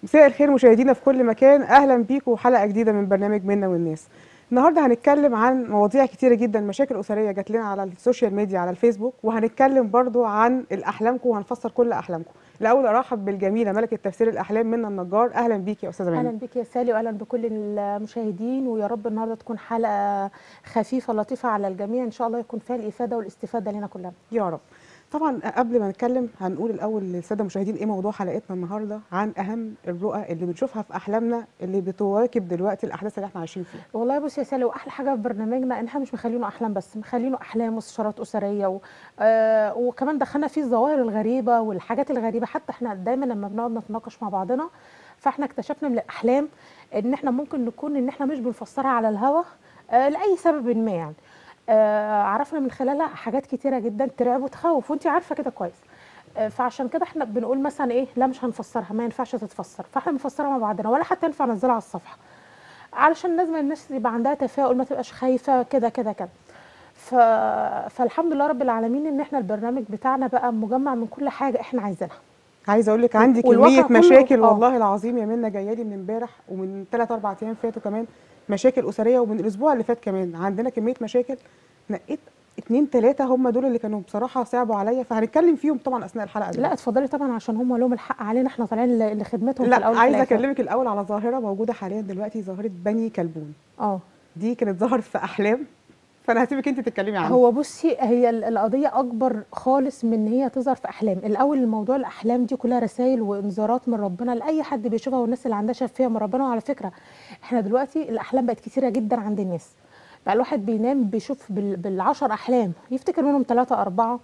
مساء الخير مشاهدينا في كل مكان اهلا بيكم وحلقه جديده من برنامج منا والناس النهارده هنتكلم عن مواضيع كتيره جدا مشاكل اسريه جات لنا على السوشيال ميديا على الفيسبوك وهنتكلم برضو عن الاحلامكم وهنفسر كل احلامكم الاول ارحب بالجميله ملكه تفسير الاحلام منى النجار اهلا بيكي يا استاذه اهلا منى بك يا سالي واهلا بكل المشاهدين ويا رب النهارده تكون حلقه خفيفه لطيفه على الجميع ان شاء الله يكون فيها الافاده والاستفاده لنا كلنا يا رب طبعا قبل ما نتكلم هنقول الاول للساده المشاهدين ايه موضوع حلقتنا النهارده عن اهم الرؤى اللي بنشوفها في احلامنا اللي بتواكب دلوقتي الاحداث اللي احنا عايشين فيها والله بصي يا سالي واحلى حاجه في برنامجنا ان احنا مش مخلينه احلام بس مخلينه احلام واستشارات اسريه و... آه وكمان دخلنا فيه الظواهر الغريبه والحاجات الغريبه حتى احنا دايما لما بنقعد نتناقش مع بعضنا فاحنا اكتشفنا من الاحلام ان احنا ممكن نكون ان احنا مش بنفسرها على الهوا آه لاي سبب ما يعني آه عرفنا من خلالها حاجات كتيره جدا ترعب وتخوف وانت عارفه كده كويس آه فعشان كده احنا بنقول مثلا ايه لا مش هنفسرها ما ينفعش تتفسر فاحنا بنفسرها مع بعضنا ولا حتى ينفع ننزلها على الصفحه علشان لازم الناس يبقى عندها تفاؤل ما تبقاش خايفه كده كده كده ف... فالحمد لله رب العالمين ان احنا البرنامج بتاعنا بقى مجمع من كل حاجه احنا عايزينها عايزه اقول لك عندي والواقع كميه كله- مشاكل آه. والله العظيم يا منى جايه لي من امبارح ومن 3 4 ايام فاتوا كمان مشاكل اسريه ومن الاسبوع اللي فات كمان عندنا كميه مشاكل نقيت اتنين تلاته هم دول اللي كانوا بصراحه صعبوا عليا فهنتكلم فيهم طبعا اثناء الحلقه دي لا اتفضلي طبعا عشان هم لهم الحق علينا احنا طالعين ل- لخدمتهم في لا الاول وفي عايزه الآخر. اكلمك الاول على ظاهره موجوده حاليا دلوقتي ظاهره بني كلبون اه دي كانت ظهرت في احلام فانا هسيبك انت تتكلمي عنها هو بصي هي ال- القضيه اكبر خالص من ان هي تظهر في احلام الاول الموضوع الاحلام دي كلها رسائل وانذارات من ربنا لاي حد بيشوفها والناس اللي عندها شفافيه من ربنا وعلى فكره احنا دلوقتي الاحلام بقت كتيره جدا عند الناس بقى الواحد بينام بيشوف بال- بالعشر احلام يفتكر منهم ثلاثه اربعه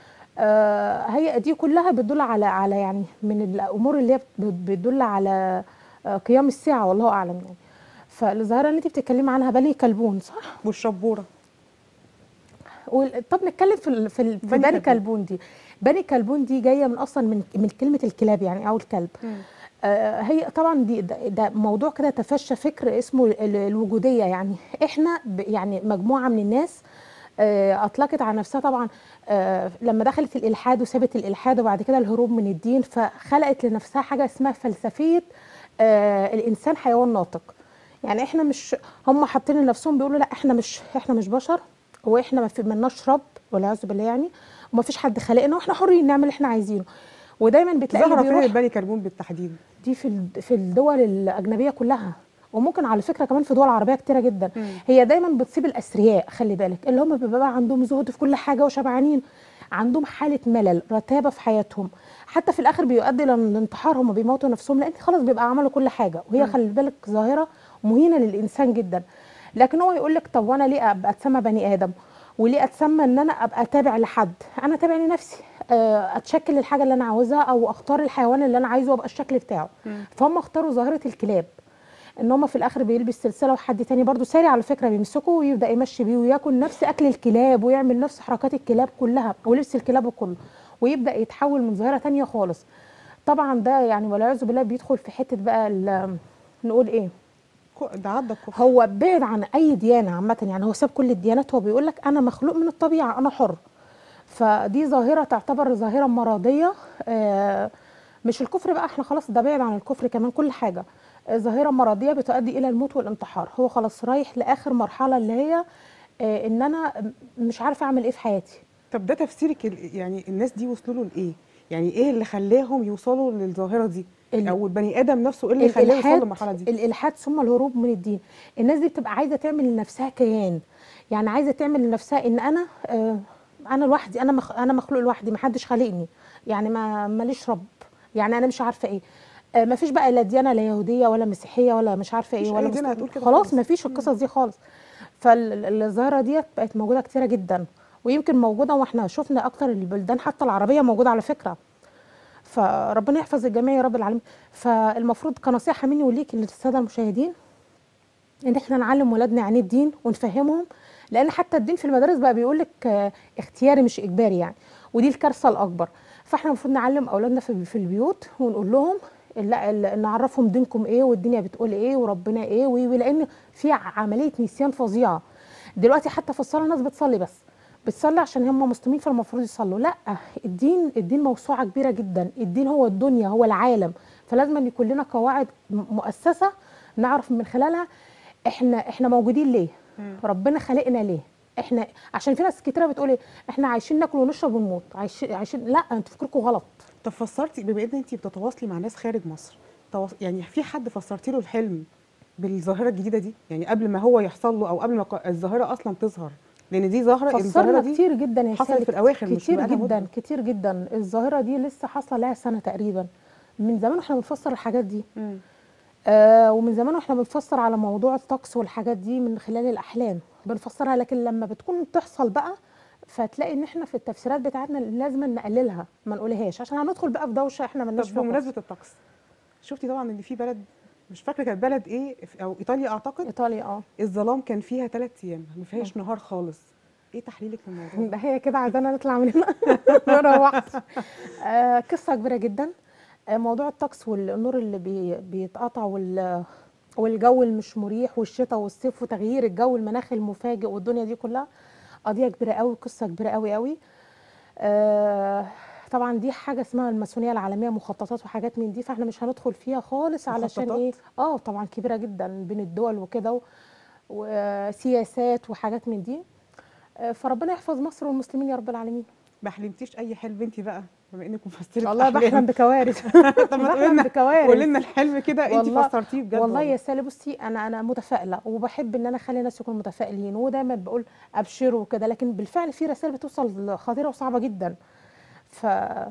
آه هي دي كلها بتدل على على يعني من الامور اللي هي بت- بتدل على آه قيام الساعه والله اعلم يعني فالظاهره اللي انت بتتكلمي عنها بالي كلبون صح والشبوره وال- طب نتكلم في ال- في, ال- في بني بني كلبون. كلبون دي بني كلبون دي جايه من اصلا من من كلمه الكلاب يعني او الكلب آه هي طبعا دي ده, ده موضوع كده تفشى فكر اسمه ال- الوجوديه يعني احنا ب- يعني مجموعه من الناس آه اطلقت على نفسها طبعا آه لما دخلت الالحاد وسابت الالحاد وبعد كده الهروب من الدين فخلقت لنفسها حاجه اسمها فلسفيه آه الانسان حيوان ناطق يعني احنا مش هم حاطين لنفسهم بيقولوا لا احنا مش احنا مش بشر واحنا ما في مالناش رب والعياذ بالله يعني وما فيش حد خلقنا واحنا حرين نعمل اللي احنا عايزينه ودايما بتلاقي ظاهره اللي فين بيروح بني كلبون بالتحديد دي في ال- في الدول الاجنبيه كلها وممكن على فكره كمان في دول عربيه كتيره جدا مم. هي دايما بتصيب الاثرياء خلي بالك اللي هم بيبقى بقى عندهم زهد في كل حاجه وشبعانين عندهم حاله ملل رتابه في حياتهم حتى في الاخر بيؤدي للانتحار هم بيموتوا نفسهم لان خلاص بيبقى عملوا كل حاجه وهي خلي بالك ظاهره مهينه للانسان جدا لكن هو يقول لك طب وانا ليه ابقى اتسمى بني ادم وليه اتسمى ان انا ابقى تابع لحد انا تابع لنفسي آه، اتشكل الحاجه اللي انا عاوزها او اختار الحيوان اللي انا عايزه وابقى الشكل بتاعه فهم اختاروا ظاهره الكلاب ان هم في الاخر بيلبس سلسله وحد تاني برضو ساري على فكره بيمسكه ويبدا يمشي بيه وياكل نفس اكل الكلاب ويعمل نفس حركات الكلاب كلها ولبس الكلاب كله ويبدا يتحول من ظاهره تانية خالص طبعا ده يعني والعياذ بالله بيدخل في حته بقى ال- نقول ايه كو- ده عدى الكفر هو بعد عن اي ديانه عامه يعني هو ساب كل الديانات هو بيقول لك انا مخلوق من الطبيعه انا حر فدي ظاهره تعتبر ظاهره مرضيه آه، مش الكفر بقى احنا خلاص ده بعد عن الكفر كمان كل حاجه آه، ظاهره مرضيه بتؤدي الى الموت والانتحار هو خلاص رايح لاخر مرحله اللي هي آه، ان انا مش عارفه اعمل ايه في حياتي طب ده تفسيرك ال- يعني الناس دي وصلوا له لايه؟ يعني ايه اللي خلاهم يوصلوا للظاهره دي؟ ال- او البني ادم نفسه ايه اللي خلاه يوصل للمرحله دي؟ الالحاد ثم الهروب من الدين الناس دي بتبقى عايزه تعمل لنفسها كيان يعني عايزه تعمل لنفسها ان انا آه انا لوحدي انا مخ انا مخلوق لوحدي ما حدش خالقني يعني ما ماليش رب يعني انا مش عارفه ايه آه ما فيش بقى لا ديانه لا يهوديه ولا مسيحيه ولا مش عارفه مفيش ايه أي ولا ديانة مسلم. هتقول كده خلاص خالص. ما فيش القصص دي خالص فالظاهره ديت بقت موجوده كتيره جدا ويمكن موجوده واحنا شفنا اكتر البلدان حتى العربيه موجوده على فكره فربنا يحفظ الجميع يا رب العالمين فالمفروض كنصيحه مني وليك للساده المشاهدين ان احنا نعلم ولادنا يعني الدين ونفهمهم لان حتى الدين في المدارس بقى بيقول لك اختياري مش اجباري يعني ودي الكارثه الاكبر فاحنا المفروض نعلم اولادنا في في البيوت ونقول لهم لا ال- نعرفهم دينكم ايه والدنيا بتقول ايه وربنا ايه وي- وي- لان في عمليه نسيان فظيعه دلوقتي حتى في الصلاه الناس بتصلي بس بتصلي عشان هم مسلمين فالمفروض يصلوا لا الدين الدين موسوعه كبيره جدا الدين هو الدنيا هو العالم فلازم أن يكون لنا قواعد م- مؤسسه نعرف من خلالها احنا احنا موجودين ليه مم. ربنا خلقنا ليه احنا عشان في ناس كتيره بتقول ايه احنا عايشين ناكل ونشرب ونموت عايشين عايشين لا انتوا فكركم غلط طب فسرتي بما ان انت بتتواصلي مع ناس خارج مصر تواص... يعني في حد فسرتي له الحلم بالظاهره الجديده دي يعني قبل ما هو يحصل له او قبل ما ق- الظاهره اصلا تظهر لان دي ظاهره الظاهره فسرنا دي كتير جدا يا حصلت سالي في الأواخر مش كتير بقالها جدا مدة. كتير جدا الظاهره دي لسه حاصله لها سنه تقريبا من زمان واحنا بنفسر الحاجات دي مم. آه ومن زمان واحنا بنفسر على موضوع الطقس والحاجات دي من خلال الاحلام بنفسرها لكن لما بتكون تحصل بقى فتلاقي ان احنا في التفسيرات بتاعتنا لازم نقللها ما نقولهاش عشان هندخل بقى في دوشه احنا مالناش طب فيها بمناسبه الطقس شفتي طبعا ان في بلد مش فاكره كانت بلد ايه في- او ايطاليا اعتقد ايطاليا اه الظلام كان فيها ثلاث ايام ما فيهاش نهار خالص ايه تحليلك للموضوع ده هي كده عايزانا نطلع من هنا ما نروحش آه قصه كبيره جدا آه موضوع الطقس والنور اللي بي بيتقطع وال والجو المش مريح والشتاء والصيف وتغيير الجو المناخ المفاجئ والدنيا دي كلها قضيه كبيره قوي قصه كبيره قوي قوي آه طبعا دي حاجه اسمها الماسونيه العالميه مخططات وحاجات من دي فاحنا مش هندخل فيها خالص علشان مخططات؟ ايه اه طبعا كبيره جدا بين الدول وكده و- وسياسات وحاجات من دي آه، فربنا يحفظ مصر والمسلمين يا رب العالمين ما حلمتيش اي حلم انت بقى بما انك مفسره والله أحلام. بحلم بكوارث طب ما تقولي بحلم لنا بكوارث قولي لنا الحلم كده انت والله- فسرتيه بجد والله يا سالي بصي انا انا متفائله وبحب ان انا اخلي الناس يكونوا متفائلين ودايما بقول ابشروا وكده لكن بالفعل في رسائل بتوصل خطيره وصعبه جدا ف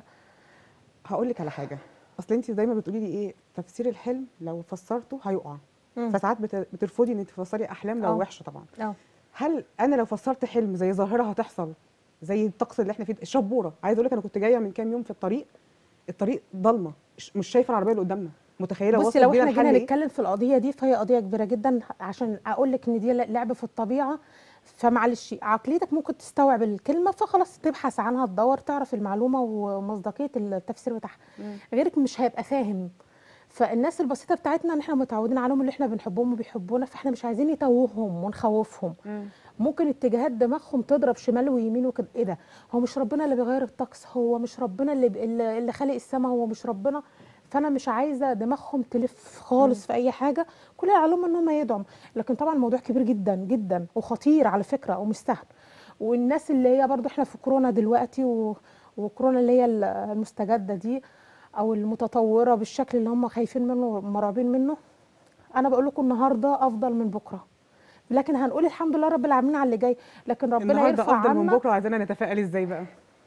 هقول لك على حاجه اصل انت دايما بتقولي لي ايه تفسير الحلم لو فسرته هيقع مم. فساعات بت- بترفضي ان انت تفسري احلام لو آه. وحشه طبعا اه هل انا لو فسرت حلم زي ظاهره هتحصل زي الطقس اللي احنا فيه الشبوره عايزه اقول لك انا كنت جايه من كام يوم في الطريق الطريق ضلمه مش- مش شايفه العربيه اللي قدامنا متخيله بصي وصل لو بينا احنا الحل جينا إيه؟ نتكلم في القضيه دي فهي قضيه كبيره جدا عشان اقول لك ان دي لعب في الطبيعه فمعلش عقليتك ممكن تستوعب الكلمه فخلاص تبحث عنها تدور تعرف المعلومه ومصداقيه التفسير بتاعها مم. غيرك مش هيبقى فاهم فالناس البسيطه بتاعتنا ان احنا متعودين عليهم اللي احنا بنحبهم وبيحبونا فاحنا مش عايزين نتوههم ونخوفهم مم. ممكن اتجاهات دماغهم تضرب شمال ويمين وكده ايه ده هو مش ربنا اللي بيغير الطقس هو مش ربنا اللي اللي اللي خالق السماء هو مش ربنا فانا مش عايزه دماغهم تلف خالص في اي حاجه كل اللي عليهم ان هم يدعم لكن طبعا الموضوع كبير جدا جدا وخطير على فكره ومش سهل والناس اللي هي برضو احنا في كورونا دلوقتي و... وكورونا اللي هي المستجده دي او المتطوره بالشكل اللي هم خايفين منه ومرعوبين منه انا بقول لكم النهارده افضل من بكره لكن هنقول الحمد لله رب العالمين على اللي جاي لكن ربنا النهارده يرفع افضل من عنا بكره وعايزانا نتفائل ازاي بقى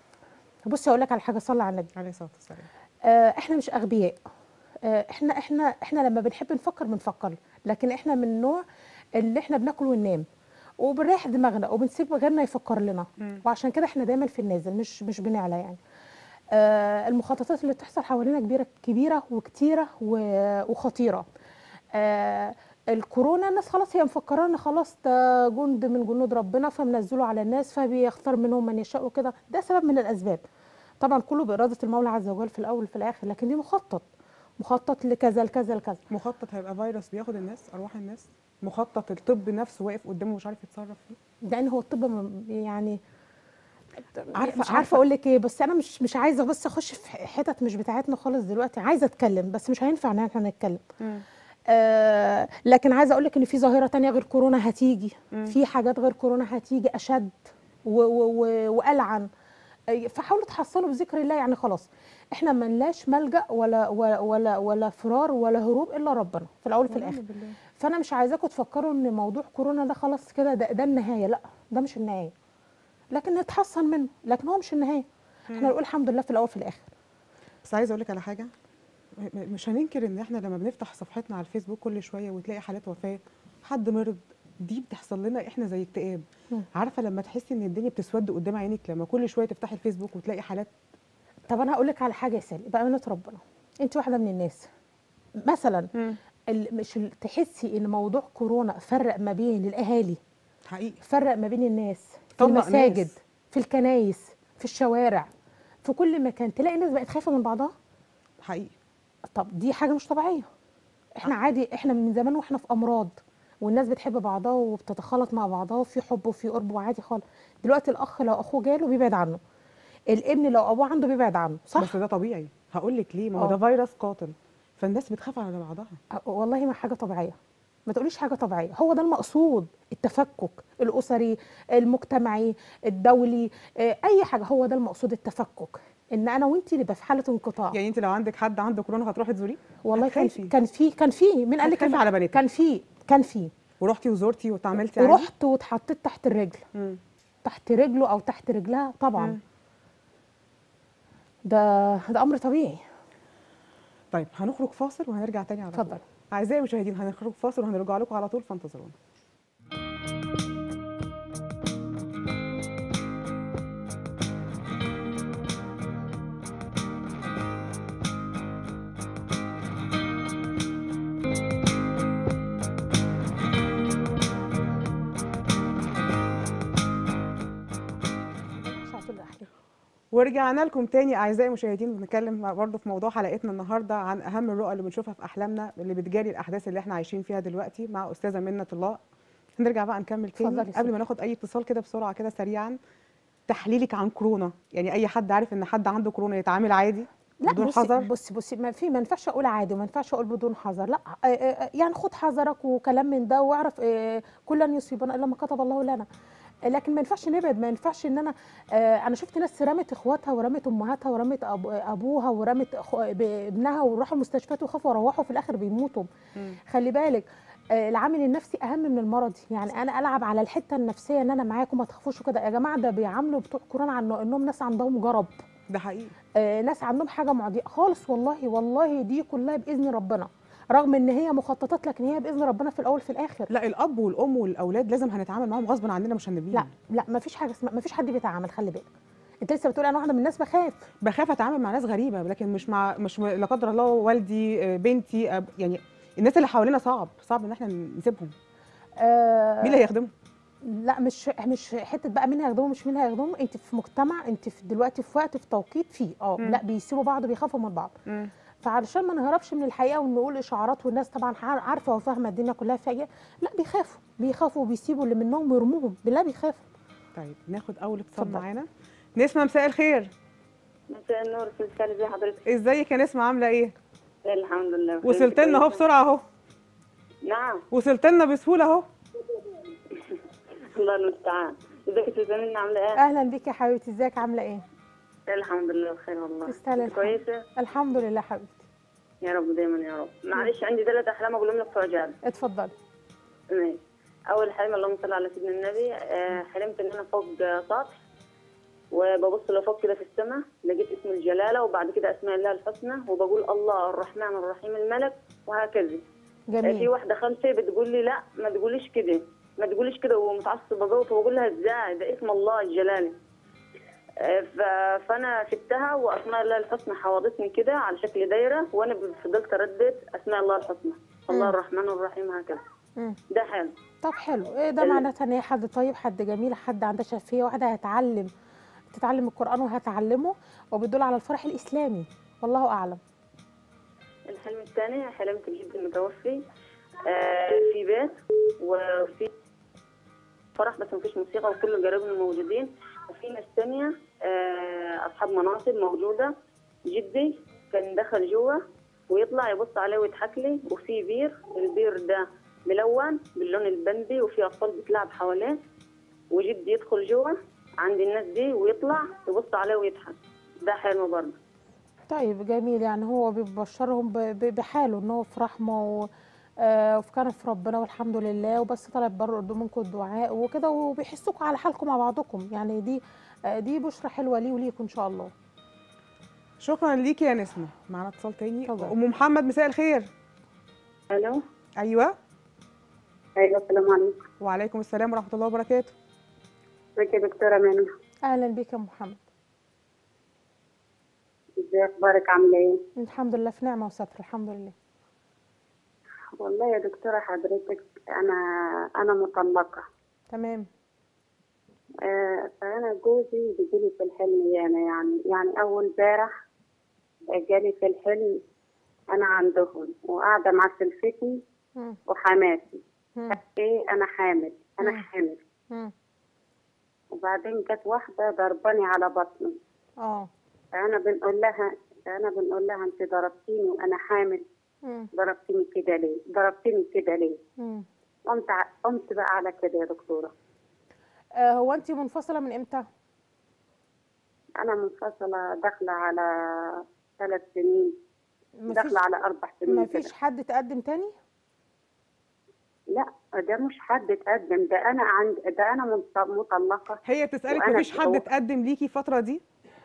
بصي اقول لك على حاجه صلي على النبي عليه الصلاه والسلام آه، احنا مش اغبياء آه، احنا احنا احنا لما بنحب نفكر بنفكر لكن احنا من النوع اللي احنا بناكل وننام وبنريح دماغنا وبنسيب غيرنا يفكر لنا مم. وعشان كده احنا دايما في النازل مش مش بنعلى يعني آه، المخططات اللي بتحصل حوالينا كبيره كبيره وكتيره و- وخطيره آه، الكورونا الناس خلاص هي مفكرانا خلاص ده جند من جنود ربنا فمنزله على الناس فبيختار منهم من يشاء وكده ده سبب من الاسباب طبعا كله باراده المولى عز وجل في الاول وفي الاخر لكن دي مخطط مخطط لكذا لكذا لكذا مخطط هيبقى فيروس بياخد الناس ارواح الناس مخطط الطب نفسه واقف قدامه مش عارف يتصرف فيه لان هو الطب م- يعني عارفة- مش عارفة- عارفه اقول لك ايه بس انا مش مش عايزه بس اخش في حتت مش بتاعتنا خالص دلوقتي عايزه اتكلم بس مش هينفع ان احنا نتكلم آه لكن عايزه اقول لك ان في ظاهره تانية غير كورونا هتيجي مم. في حاجات غير كورونا هتيجي اشد و- و- و- والعن آه، فحاولوا تحصلوا بذكر الله يعني خلاص احنا ملناش ملجا ولا ولا ولا, ولا فرار ولا هروب الا ربنا في الاول وفي الاخر بالله. فانا مش عايزاكم تفكروا ان موضوع كورونا ده خلاص كده ده, ده النهايه لا ده مش النهايه لكن نتحسن منه لكن هو مش النهايه احنا نقول الحمد لله في الاول وفي الاخر بس عايزه اقول لك على حاجه م- م- مش هننكر ان احنا لما بنفتح صفحتنا على الفيسبوك كل شويه وتلاقي حالات وفاه حد مرض دي بتحصل لنا احنا زي اكتئاب مم. عارفه لما تحسي ان الدنيا بتسود قدام عينك لما كل شويه تفتحي الفيسبوك وتلاقي حالات طب انا هقول لك على حاجه يا سالي بامانه ربنا انت واحده من الناس مثلا ال- مش ال- تحسي ان موضوع كورونا فرق ما بين الاهالي حقيقي فرق ما بين الناس في طلق المساجد ناس. في الكنايس في الشوارع في كل مكان تلاقي الناس بقت خايفه من بعضها حقيقي طب دي حاجه مش طبيعيه احنا عادي احنا من زمان واحنا في امراض والناس بتحب بعضها وبتتخالط مع بعضها وفي حب وفي قرب وعادي خالص دلوقتي الاخ لو اخوه جاله بيبعد عنه الابن لو ابوه عنده بيبعد عنه صح بس ده طبيعي هقول لك ليه ما هو آه. ده فيروس قاتل فالناس بتخاف على بعضها أه، والله ما حاجه طبيعيه ما تقوليش حاجه طبيعيه هو ده المقصود التفكك الاسري المجتمعي الدولي آه، اي حاجه هو ده المقصود التفكك ان انا وانت نبقى في حاله انقطاع يعني انت لو عندك حد عنده كورونا هتروحي تزوريه والله كان هتخافي. كان في كان في مين قال لك هتخافي كان- على بناتك. كان في كان في ورحتي وزورتي وتعاملتي عادي ورحت واتحطيت تحت الرجل مم. تحت رجله او تحت رجلها طبعا مم. ده ده امر طبيعي طيب هنخرج فاصل وهنرجع تاني على طول. اتفضل. اعزائي المشاهدين هنخرج فاصل وهنرجع لكم على طول فانتظرونا مش على طول الأحلام. ورجعنا لكم تاني اعزائي المشاهدين بنتكلم برضه في موضوع حلقتنا النهارده عن اهم الرؤى اللي بنشوفها في احلامنا اللي بتجاري الاحداث اللي احنا عايشين فيها دلوقتي مع استاذه منة الله نرجع بقى نكمل تاني اتفضلي قبل ما سيدي. ناخد اي اتصال كده بسرعه كده سريعا تحليلك عن كورونا يعني اي حد عارف ان حد عنده كورونا يتعامل عادي لا بدون بصي حذر بصي بصي ما في ما ينفعش اقول عادي وما ينفعش اقول بدون حذر لا آه، آه، يعني خد حذرك وكلام من ده واعرف آه، كل لن يصيبنا الا ما كتب الله لنا آه، لكن ما ينفعش نبعد ما ينفعش ان انا آه، انا شفت ناس رمت اخواتها ورمت امهاتها ورمت أب- ابوها ورمت أخو- ب- ابنها وراحوا المستشفيات وخافوا يروحوا في الاخر بيموتوا مم. خلي بالك آه، العامل النفسي اهم من المرضي يعني انا العب على الحته النفسيه ان انا معاكم ما تخافوش كده يا جماعه ده بيعاملوا بتوع كورونا عن انهم ناس عندهم جرب ده حقيقي آه، ناس عندهم حاجه معديه خالص والله والله دي كلها باذن ربنا رغم ان هي مخططات لكن هي باذن ربنا في الاول في الاخر لا الاب والام والاولاد لازم هنتعامل معاهم غصب عننا مش هنرميهم لا لا ما فيش حاجه اسمها ما فيش حد بيتعامل خلي بالك انت لسه بتقول انا واحده من الناس بخاف بخاف اتعامل مع ناس غريبه لكن مش مع مش م- لا قدر الله والدي آه، بنتي آه، يعني الناس اللي حوالينا صعب صعب ان احنا نسيبهم آه مين اللي هيخدمهم لا مش مش حته بقى مين هيخدمهم مش مين هيخدمهم انت في مجتمع انت في دلوقتي في وقت في توقيت فيه اه مم. لا بيسيبوا بعض بيخافوا من بعض مم. فعلشان ما نهربش من الحقيقه ونقول اشعارات والناس طبعا عار- عارفه وفاهمه الدنيا كلها فيها لا بيخافوا بيخافوا وبيسيبوا اللي منهم ويرموهم بالله بيخافوا طيب ناخد اول اتصال اتفضل. معانا نسمة مساء الخير مساء النور سلسلة ازي حضرتك؟ ازيك يا نسمة عاملة ايه الحمد لله بخير. وصلت لنا اهو كويسة. بسرعة اهو نعم وصلت لنا بسهولة اهو الله المستعان ازيك يا سوزان عاملة ايه؟ اهلا بيك يا حبيبتي ازيك عامله ايه الحمد لله بخير والله تستاهلي انت الحمد. كويسة؟ الحمد لله حبيبتي يا رب دايما يا رب معلش عندي ثلاث احلام اقولهم لك في عجالة اتفضلي ماشي اول حلم اللهم صل على سيدنا النبي آه، حلمت ان انا فوق آه، سطح وببص لفوق كده في السماء لقيت اسم الجلالة وبعد كده اسماء الله الحسنى وبقول الله الرحمن الرحيم الملك وهكذا في جميل واحدة خمسة بتقول لي لا ما تقوليش كده ما تقوليش كده ومتعصبة قوي فبقول لها ازاي ده اسم الله الجلالي آه، ف- فانا سبتها واسماء الله الحسنى حوضتني كده على شكل دايره وانا فضلت اردد اسماء الله الحسنى الله مم. الرحمن الرحيم هكذا مم. ده حلو طب حلو ايه ده ال- معناتها ان هي حد طيب حد جميل حد عنده شفيه واحده هتعلم تتعلم القران وهتعلمه وبيدل على الفرح الاسلامي والله اعلم الحلم الثاني حلمت بجد المتوفي آه، في بيت وفي فرح بس مفيش موسيقى وكل القرايبنا موجودين وفي ناس تانية آه، أصحاب مناصب موجودة جدي كان دخل جوا ويطلع يبص عليه ويضحك لي وفي بير البير ده ملون باللون البندي وفي أطفال بتلعب حواليه وجدي يدخل جوا عند الناس دي ويطلع يبص عليه ويضحك ده حلم برضه طيب جميل يعني هو بيبشرهم ب- ب- بحاله ان هو في رحمه و... آه وفي كان في ربنا والحمد لله وبس طلب برضه منكم الدعاء وكده وبيحسوكم على حالكم مع بعضكم يعني دي آه دي بشرى حلوه ليه وليكم ان شاء الله شكرا ليكي يا نسمة معانا اتصال تاني اتفضل. ام محمد مساء الخير ألو ايوه أيوة السلام عليكم وعليكم السلام ورحمة الله وبركاته ازيك يا دكتورة منى اهلا بيك يا محمد ازي اخبارك عاملة ايه؟ الحمد لله في نعمه وستر الحمد لله والله يا دكتورة حضرتك انا انا مطلقة تمام آه فانا جوزي بيجيلي في الحلم ياما يعني يعني اول بارح جالي في الحلم انا عندهم وقاعدة مع سلفتي مم. وحماتي مم. ايه انا حامل انا مم. حامل مم. وبعدين جت واحدة ضرباني على بطني اه فانا بنقول لها فانا بنقول لها انت ضربتيني وانا حامل مم. ضربتني كده ليه ضربتني كده ليه مم. قمت ع- قمت بقى على كده يا دكتوره آه هو انت منفصله من امتى انا منفصله داخله على ثلاث سنين مفيش داخله على اربع سنين مفيش كده. حد تقدم تاني لا ده مش حد اتقدم ده انا عند ده انا منط- مطلقه هي بتسالك وأنا مفيش حد هو- اتقدم ليكي الفتره دي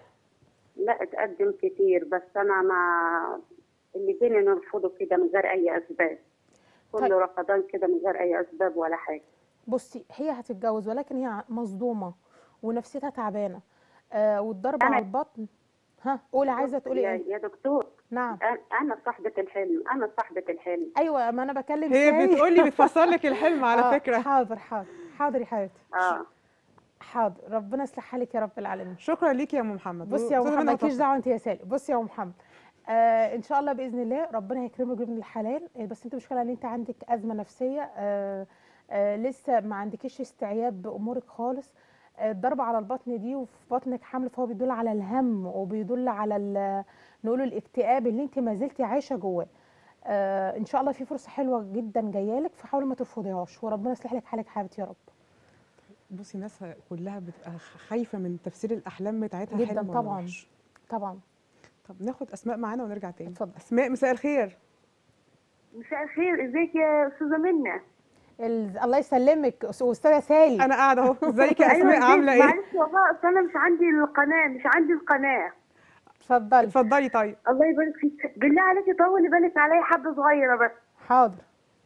لا اتقدم كتير بس انا مع اللي بيني نرفضه كده من غير اي اسباب كله طيب. رفضان كده من غير اي اسباب ولا حاجه بصي هي هتتجوز ولكن هي مصدومه ونفسيتها تعبانه آه والضرب أنا- على البطن ها قولي عايزه تقولي يا, ايه يا دكتور نعم أنا- انا صاحبه الحلم انا صاحبه الحلم ايوه ما انا بكلم هي سامي. بتقولي بتفسر لك الحلم على آه، فكره حاضر حاضر حاضر يا حبيبتي اه حاضر ربنا يصلح حالك يا رب العالمين شكرا ليكي يا ام محمد بصي يا ام أستاذة محمد منى مالكيش اتفضل. دعوه انت يا سالي بصي يا ام محمد آه ان شاء الله باذن الله ربنا هيكرمك بابن الحلال آه، بس انت مشكله ان انت عندك ازمه نفسيه آه آه لسه ما عندكيش استيعاب بامورك خالص آه، الضربه على البطن دي وفي بطنك حمل فهو بيدل على الهم وبيدل على ال- نقوله الاكتئاب اللي انت ما زلتي عايشه جواه آه ان شاء الله في فرصه حلوه جدا جايه لك فحاولي ما ترفضيهاش وربنا يصلح لك حالك حبيبتي يا رب بصي الناس كلها بتبقى خايفه من تفسير الاحلام بتاعتها جدا حلم ولا طبعا وحش. طبعا طب ناخد اسماء معانا ونرجع تاني اتفضل. اسماء مساء الخير مساء الخير ازيك يا استاذه منى ال- الله يسلمك أس- استاذه سالي انا قاعده اهو ازيك يا اسماء ازيك؟ عامله ايه معلش والله اصل انا مش عندي القناه مش عندي القناه اتفضلي اتفضلي طيب الله يبارك فيك بالله عليكي طولي بالك عليا حبه صغيره بس حاضر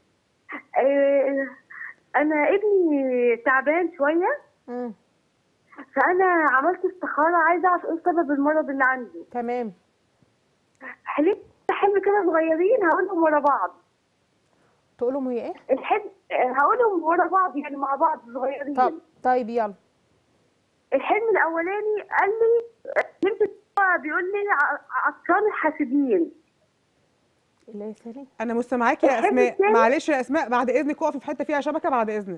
آه، انا ابني تعبان شويه مم. فانا عملت استخاره عايزه اعرف ايه سبب المرض اللي عنده تمام حلمت حلم كده صغيرين هقولهم ورا بعض تقولهم هي ايه الحلم آه، هقولهم ورا بعض يعني مع بعض صغيرين طب طيب يلا الحلم الاولاني قال لي حلمت هو بيقول لي ع- عطشان الحاسدين اللي هي سالي انا مستمعاكي يا الحلم اسماء التاني؟ معلش يا اسماء بعد اذنك اقفي في حته فيها شبكه بعد اذنك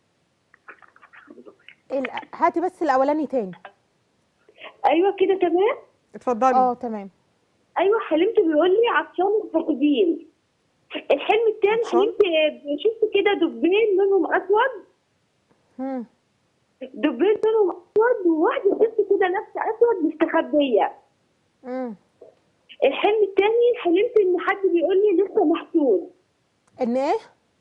ال- هاتي بس الاولاني تاني ايوه كده تمام اتفضلي اه تمام ايوه حلمت بيقول لي عطشان الحاسدين الحلم الثاني عطشان؟ حلمت آه، شفت كده دبين لونهم اسود مم. دبين لونهم اسود وواحده ست كده لابسه اسود مستخبيه مم. الحلم الثاني حلمت ان حد بيقول لي لسه محسود ان ايه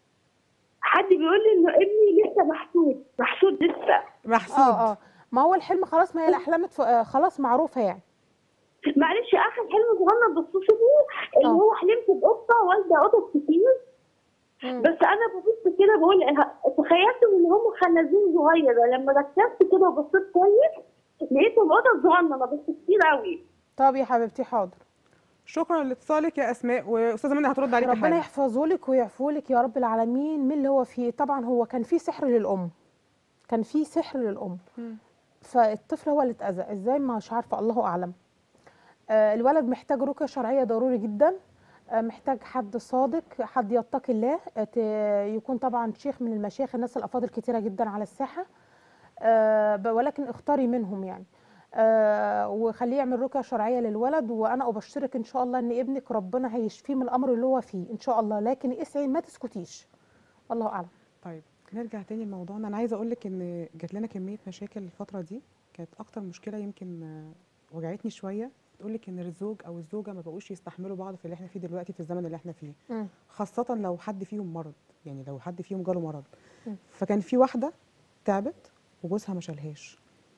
حد بيقول لي انه ابني لسه محسود محسود لسه محسود اه اه ما هو الحلم خلاص ما هي الاحلام اتف- آه، خلاص معروفه يعني معلش اخر حلم صغنن بخصوصه اللي آه. هو حلمت بقطه والده قطط كتير مم. بس انا ببص كده بقول ه- تخيلت ان هم خنازير صغيره لما ركزت كده وبصيت كويس لقيتهم قطط صغننه بس كتير قوي طب يا حبيبتي حاضر شكرا لاتصالك يا اسماء واستاذه منى هترد عليكي ربنا حاجه يحفظه لك ويعفو لك يا رب العالمين من اللي هو فيه طبعا هو كان فيه سحر للام كان فيه سحر للام مم. فالطفل هو اللي اتاذى ازاي مش عارفه الله اعلم آه، الولد محتاج رقيه شرعيه ضروري جدا آه، محتاج حد صادق حد يتقي الله آه، ت- يكون طبعا شيخ من المشايخ الناس الافاضل كتيره جدا على الساحه آه، ب- ولكن اختاري منهم يعني آه، وخليه يعمل رقيه شرعيه للولد وانا ابشرك ان شاء الله ان ابنك ربنا هيشفيه من الامر اللي هو فيه ان شاء الله لكن اسعي ما تسكتيش الله اعلم طيب نرجع تاني لموضوعنا انا عايزه اقول لك ان جات لنا كميه مشاكل الفتره دي كانت اكتر مشكله يمكن آه، وجعتني شويه بتقول لك ان الزوج او الزوجه ما بقوش يستحملوا بعض في اللي احنا فيه دلوقتي في الزمن اللي احنا فيه مم. خاصه لو حد فيهم مرض يعني لو حد فيهم جاله مرض مم. فكان في واحده تعبت وجوزها ما شالهاش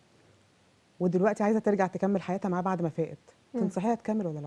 ودلوقتي عايزه ترجع تكمل حياتها معاه بعد ما فاقت مم. تنصحيها تكمل ولا لا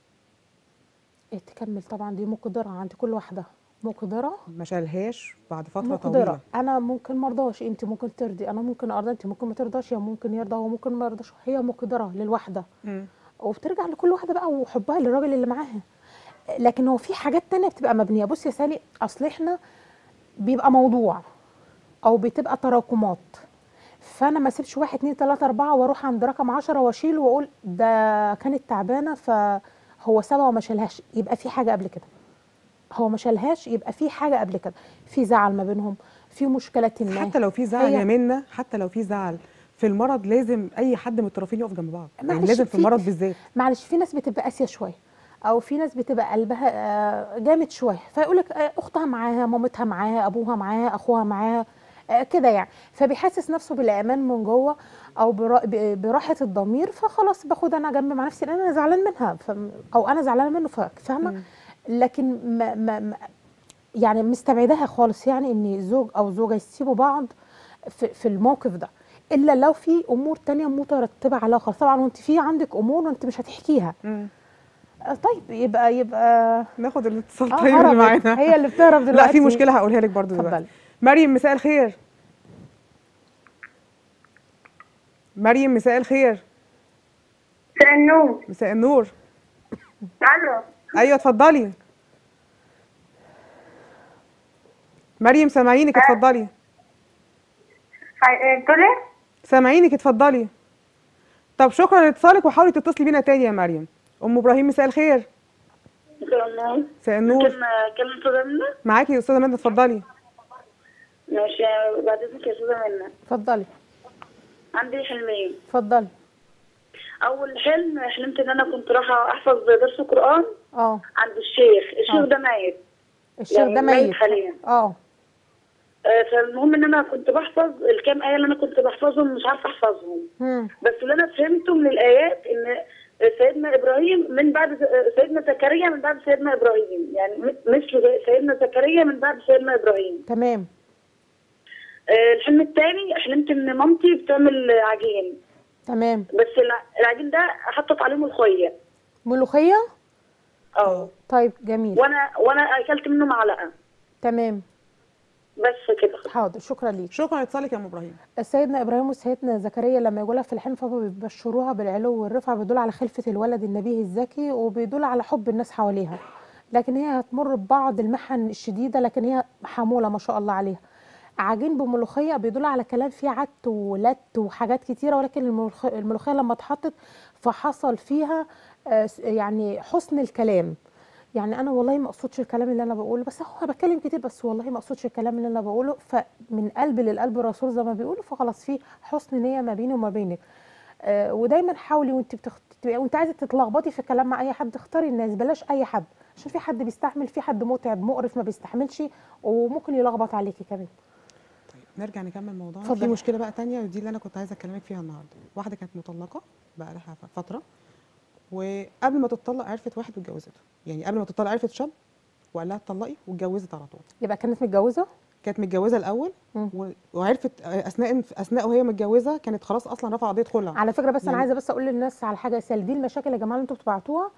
إيه تكمل طبعا دي مقدره عند كل واحده مقدره ما شالهاش بعد فتره مقدرة طويله انا ممكن ما ارضاش انت ممكن ترضي انا ممكن ارضى انت ممكن ما ترضاش يا ممكن يرضى هو ممكن ما يرضاش هي مقدره للواحده مم. وبترجع لكل واحده بقى وحبها للراجل اللي معاها لكن هو في حاجات تانية بتبقى مبنيه بص يا سالي اصل احنا بيبقى موضوع او بتبقى تراكمات فانا ما اسيبش واحد اتنين تلاته اربعه واروح عند رقم عشرة واشيله واقول ده كانت تعبانه فهو سابها وما شالهاش يبقى في حاجه قبل كده هو ما شالهاش يبقى في حاجه قبل كده في زعل ما بينهم في مشكله ما حتى لو في زعل هي- يا منى حتى لو في زعل في المرض لازم اي حد من الطرفين يقف جنب بعض يعني معلش لازم في في- المرض بالذات معلش في ناس بتبقى قاسيه شويه او في ناس بتبقى قلبها آه، جامد شويه فيقول لك اختها معاها مامتها معاها ابوها معاها اخوها معاها آه، كده يعني فبيحسس نفسه بالامان من جوه او برا- ب- براحه الضمير فخلاص باخد انا جنب مع نفسي لان انا زعلان منها فم- او انا زعلانه منه ف- فاهمه لكن ما ما ما يعني مستبعداها خالص يعني ان زوج او زوجه يسيبوا بعض في, في الموقف ده الا لو في امور تانية مترتبه عليها خالص طبعا وانت في عندك امور وانت مش هتحكيها مم. آه، طيب يبقى يبقى ناخد الاتصال آه، طيب اللي هربت. معانا هي اللي بتهرب دلوقتي لا في مشكله هقولها لك برضو دلوقتي اتفضلي مريم مساء الخير مريم مساء الخير مساء النور مساء النور الو ايوه اتفضلي مريم سامعينك اتفضلي بتقولي سامعينك اتفضلي طب شكرا لاتصالك وحاولي تتصلي بينا تاني يا مريم ام ابراهيم مساء الخير مساء النور مساء النور ممكن اكلم استاذه منى معاكي يا استاذه منى اتفضلي ماشي بعد اذنك يا استاذه منى اتفضلي عندي حلمين اتفضلي اول حلم حلمت ان انا كنت رايحه احفظ درس قران اه عند الشيخ الشيخ آه. ده ميت الشيخ يعني ده ميت ميت حاليا اه آه، فالمهم ان انا كنت بحفظ الكام ايه اللي انا كنت بحفظهم مش عارفه احفظهم مم. بس اللي انا فهمته من الايات ان سيدنا ابراهيم من بعد سيدنا زكريا من بعد سيدنا ابراهيم يعني م- مثل سيدنا زكريا من بعد سيدنا ابراهيم تمام آه، الحلم الثاني حلمت ان مامتي بتعمل عجين تمام بس الع- العجين ده حطت عليه ملوخيه ملوخيه اه طيب جميل وانا وانا اكلت منه معلقه تمام بس كده حاضر شكرا ليك شكرا لاتصالك يا ام ابراهيم سيدنا ابراهيم وسيدنا زكريا لما يقولها في الحلم فهم بيبشروها بالعلو والرفعه بيدل على خلفه الولد النبي الذكي وبيدل على حب الناس حواليها لكن هي هتمر ببعض المحن الشديده لكن هي حموله ما شاء الله عليها عجين بملوخيه بيدل على كلام فيه عت ولت وحاجات كتيره ولكن الملوخ- الملوخيه لما اتحطت فحصل فيها آه، س- يعني حسن الكلام يعني انا والله ما اقصدش الكلام اللي انا بقوله بس هو بتكلم كتير بس والله ما اقصدش الكلام اللي انا بقوله فمن قلب للقلب الرسول زي ما بيقولوا فخلاص في حسن نيه ما بيني وما بينك آه ودايما حاولي وانت بتخت... وانت عايزه تتلخبطي في الكلام مع اي حد اختاري الناس بلاش اي حد عشان في حد بيستحمل في حد متعب مقرف ما بيستحملش وممكن يلخبط عليكي كمان طيب نرجع نكمل موضوعنا اتفضلي. في مشكله بقى تانية ودي اللي انا كنت عايزه اكلمك فيها النهارده واحده كانت مطلقه بقى لها فتره وقبل ما تتطلق عرفت واحد واتجوزته يعني قبل ما تتطلق عرفت شاب وقال لها اتطلقي واتجوزت على طول يبقى كانت متجوزه كانت متجوزه الاول مم. و- وعرفت اثناء اثناء وهي متجوزه كانت خلاص اصلا رفع قضيه خلع على فكره بس انا يعني- عايزه بس اقول للناس على حاجه سال دي المشاكل يا جماعه اللي انتوا بتبعتوها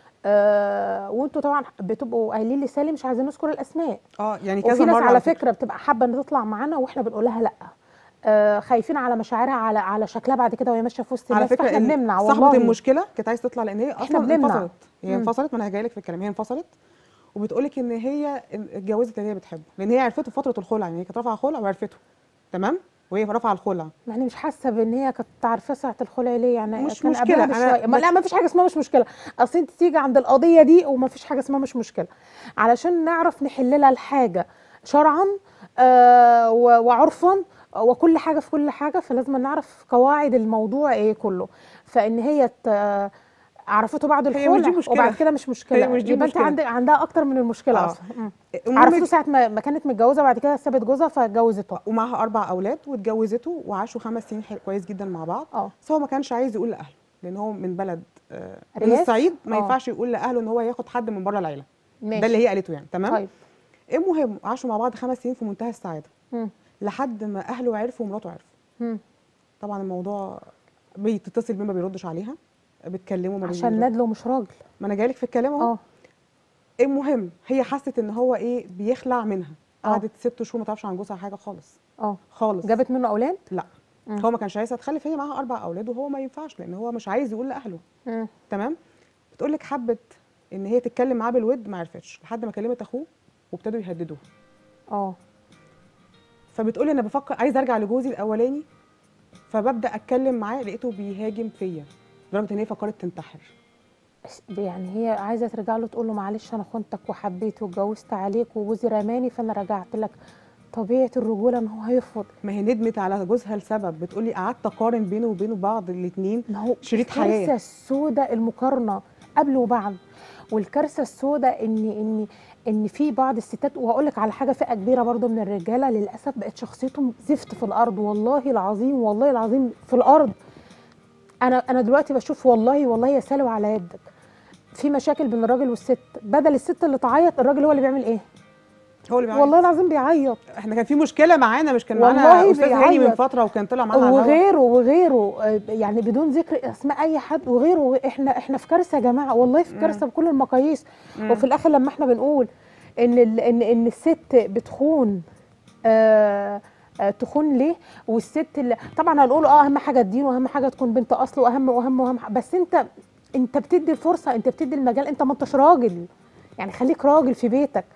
آه وانتوا طبعا بتبقوا قايلين لي سالي مش عايزين نذكر الاسماء اه يعني كذا وفي ناس مره على فكره بتبقى حابه ان تطلع معانا واحنا بنقول لها لا آه خايفين على مشاعرها على على شكلها بعد كده وهي ماشيه في وسط على الناس فكره فاحنا إن بنمنع صاحبه والله المشكله كانت عايزه تطلع لان هي اصلا بنمنع. انفصلت هي مم. انفصلت ما انا هجايلك في الكلام هي انفصلت وبتقولك ان هي اتجوزت اللي هي بتحبه لان هي عرفته في فتره الخلع يعني هي كانت رافعه خلع وعرفته تمام وهي رافعه الخلع يعني مش حاسه بان هي كانت عارفه ساعه الخلع ليه يعني مش كان مشكلة، قبلها أنا بشوية. ما بس- لا ما فيش حاجه اسمها مش مشكله اصل انت تيجي عند القضيه دي وما فيش حاجه اسمها مش مشكله علشان نعرف نحل لها الحاجه شرعا آه و- وعرفا وكل حاجه في كل حاجه فلازم نعرف قواعد الموضوع ايه كله فان هي ت- عرفته بعد هي مش دي الخلع مشكلة. وبعد كده مش مشكله هي مش دي يبقى انت مشكلة. عندك عندها اكتر من المشكله آه. اصلا مم. المهم عرفته ساعه ما ما كانت متجوزه بعد كده سابت جوزها فاتجوزته ومعاها اربع اولاد واتجوزته وعاشوا خمس سنين حلو كويس جدا مع بعض اه بس هو ما كانش عايز يقول لاهله لان هو من بلد آه، من رياس؟ الصعيد ما آه. ينفعش يقول لاهله ان هو ياخد حد من بره العيله ماشي ده اللي هي قالته يعني تمام طيب المهم عاشوا مع بعض خمس سنين في منتهى السعاده مم. لحد ما اهله عرفوا ومراته عرفوا مم. طبعا الموضوع بتتصل بيه ما بيردش عليها بتكلمه ما عشان بيرد- ندله مش راجل ما انا جايلك في الكلام اهو اه المهم هي حست ان هو ايه بيخلع منها آه. قعدت ست شهور ما تعرفش عن جوزها حاجه خالص اه خالص جابت منه اولاد لا مم. هو ما كانش عايزها تخلف هي معاها اربع اولاد وهو ما ينفعش لان هو مش عايز يقول لاهله مم. تمام بتقول لك حبت ان هي تتكلم معاه بالود ما عرفتش لحد ما كلمت اخوه وابتدوا يهددوه اه فبتقولي انا بفكر عايزه ارجع لجوزي الاولاني فببدا اتكلم معاه لقيته بيهاجم فيا لدرجه ان هي فكرت تنتحر بس يعني هي عايزه ترجع له تقول له معلش انا خنتك وحبيت واتجوزت عليك وجوزي رماني فانا رجعت لك طبيعه الرجوله ان هو هيرفض ما هي ندمت على جوزها لسبب بتقولي قعدت اقارن بينه وبين بعض الاثنين ما هو شريط الكارثة حياة. السوداء المقارنه قبل وبعد والكارثه السوداء ان ان ان في بعض الستات وهقول لك على حاجه فئه كبيره برضو من الرجاله للاسف بقت شخصيتهم زفت في الارض والله العظيم والله العظيم في الارض انا انا دلوقتي بشوف والله والله يا سالو على يدك في مشاكل بين الراجل والست بدل الست اللي تعيط الراجل هو اللي بيعمل ايه هو اللي بيعيط. والله العظيم بيعيط احنا كان في مشكله معانا مش كان والله معانا استاذ هاني من بيعيط. فتره وكان طلع معانا على الهوا. وغيره وغيره آه، يعني بدون ذكر اسماء اي حد وغيره احنا احنا في كارثه يا جماعه والله في كارثه بكل المقاييس وفي الاخر لما احنا بنقول ان ال- ان ان الست بتخون آه آه، تخون ليه والست اللي طبعا هنقول اه اهم حاجه الدين واهم حاجه تكون بنت اصل واهم واهم واهم ح- بس انت انت بتدي الفرصه انت بتدي المجال انت ما انتش راجل يعني خليك راجل في بيتك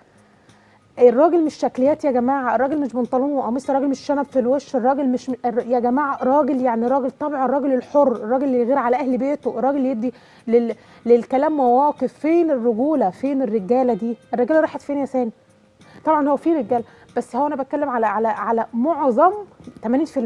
الراجل مش شكليات يا جماعه الراجل مش بنطلون وقميص الراجل مش شنب في الوش الراجل مش الر- يا جماعه راجل يعني راجل طبع الراجل الحر الراجل اللي يغير على اهل بيته الراجل اللي يدي لل... للكلام مواقف فين الرجوله فين الرجاله دي الرجاله راحت فين يا سامي طبعا هو في رجاله بس هو انا بتكلم على على على معظم 80%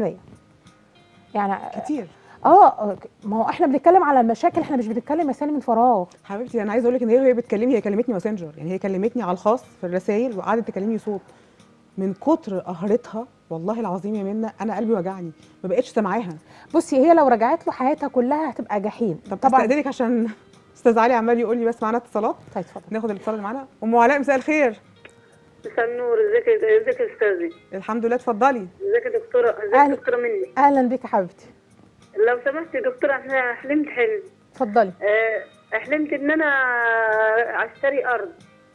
يعني كتير اه ما هو احنا بنتكلم على المشاكل احنا مش بنتكلم يا سامي من فراغ حبيبتي انا عايزه اقول لك ان هي وهي بتكلمني هي كلمتني ماسنجر يعني هي كلمتني على الخاص في الرسائل وقعدت تكلمني صوت من كتر قهرتها والله العظيم يا منى انا قلبي وجعني ما بقتش سامعاها بصي هي لو رجعت له حياتها كلها هتبقى جحيم طب استاذنك عشان استاذ علي عمال يقول لي بس معانا اتصالات طيب اتفضل ناخد الاتصال اللي معانا ام علاء مساء الخير مساء النور ازيك ازيك يا استاذي الحمد لله اتفضلي ازيك يا دكتوره ازيك أهلا. يا دكتوره مني اهلا بيك يا حبيبتي لو سمحت يا دكتوره احنا حلمت حلم اتفضلي آه، حلمت ان انا اشتري ارض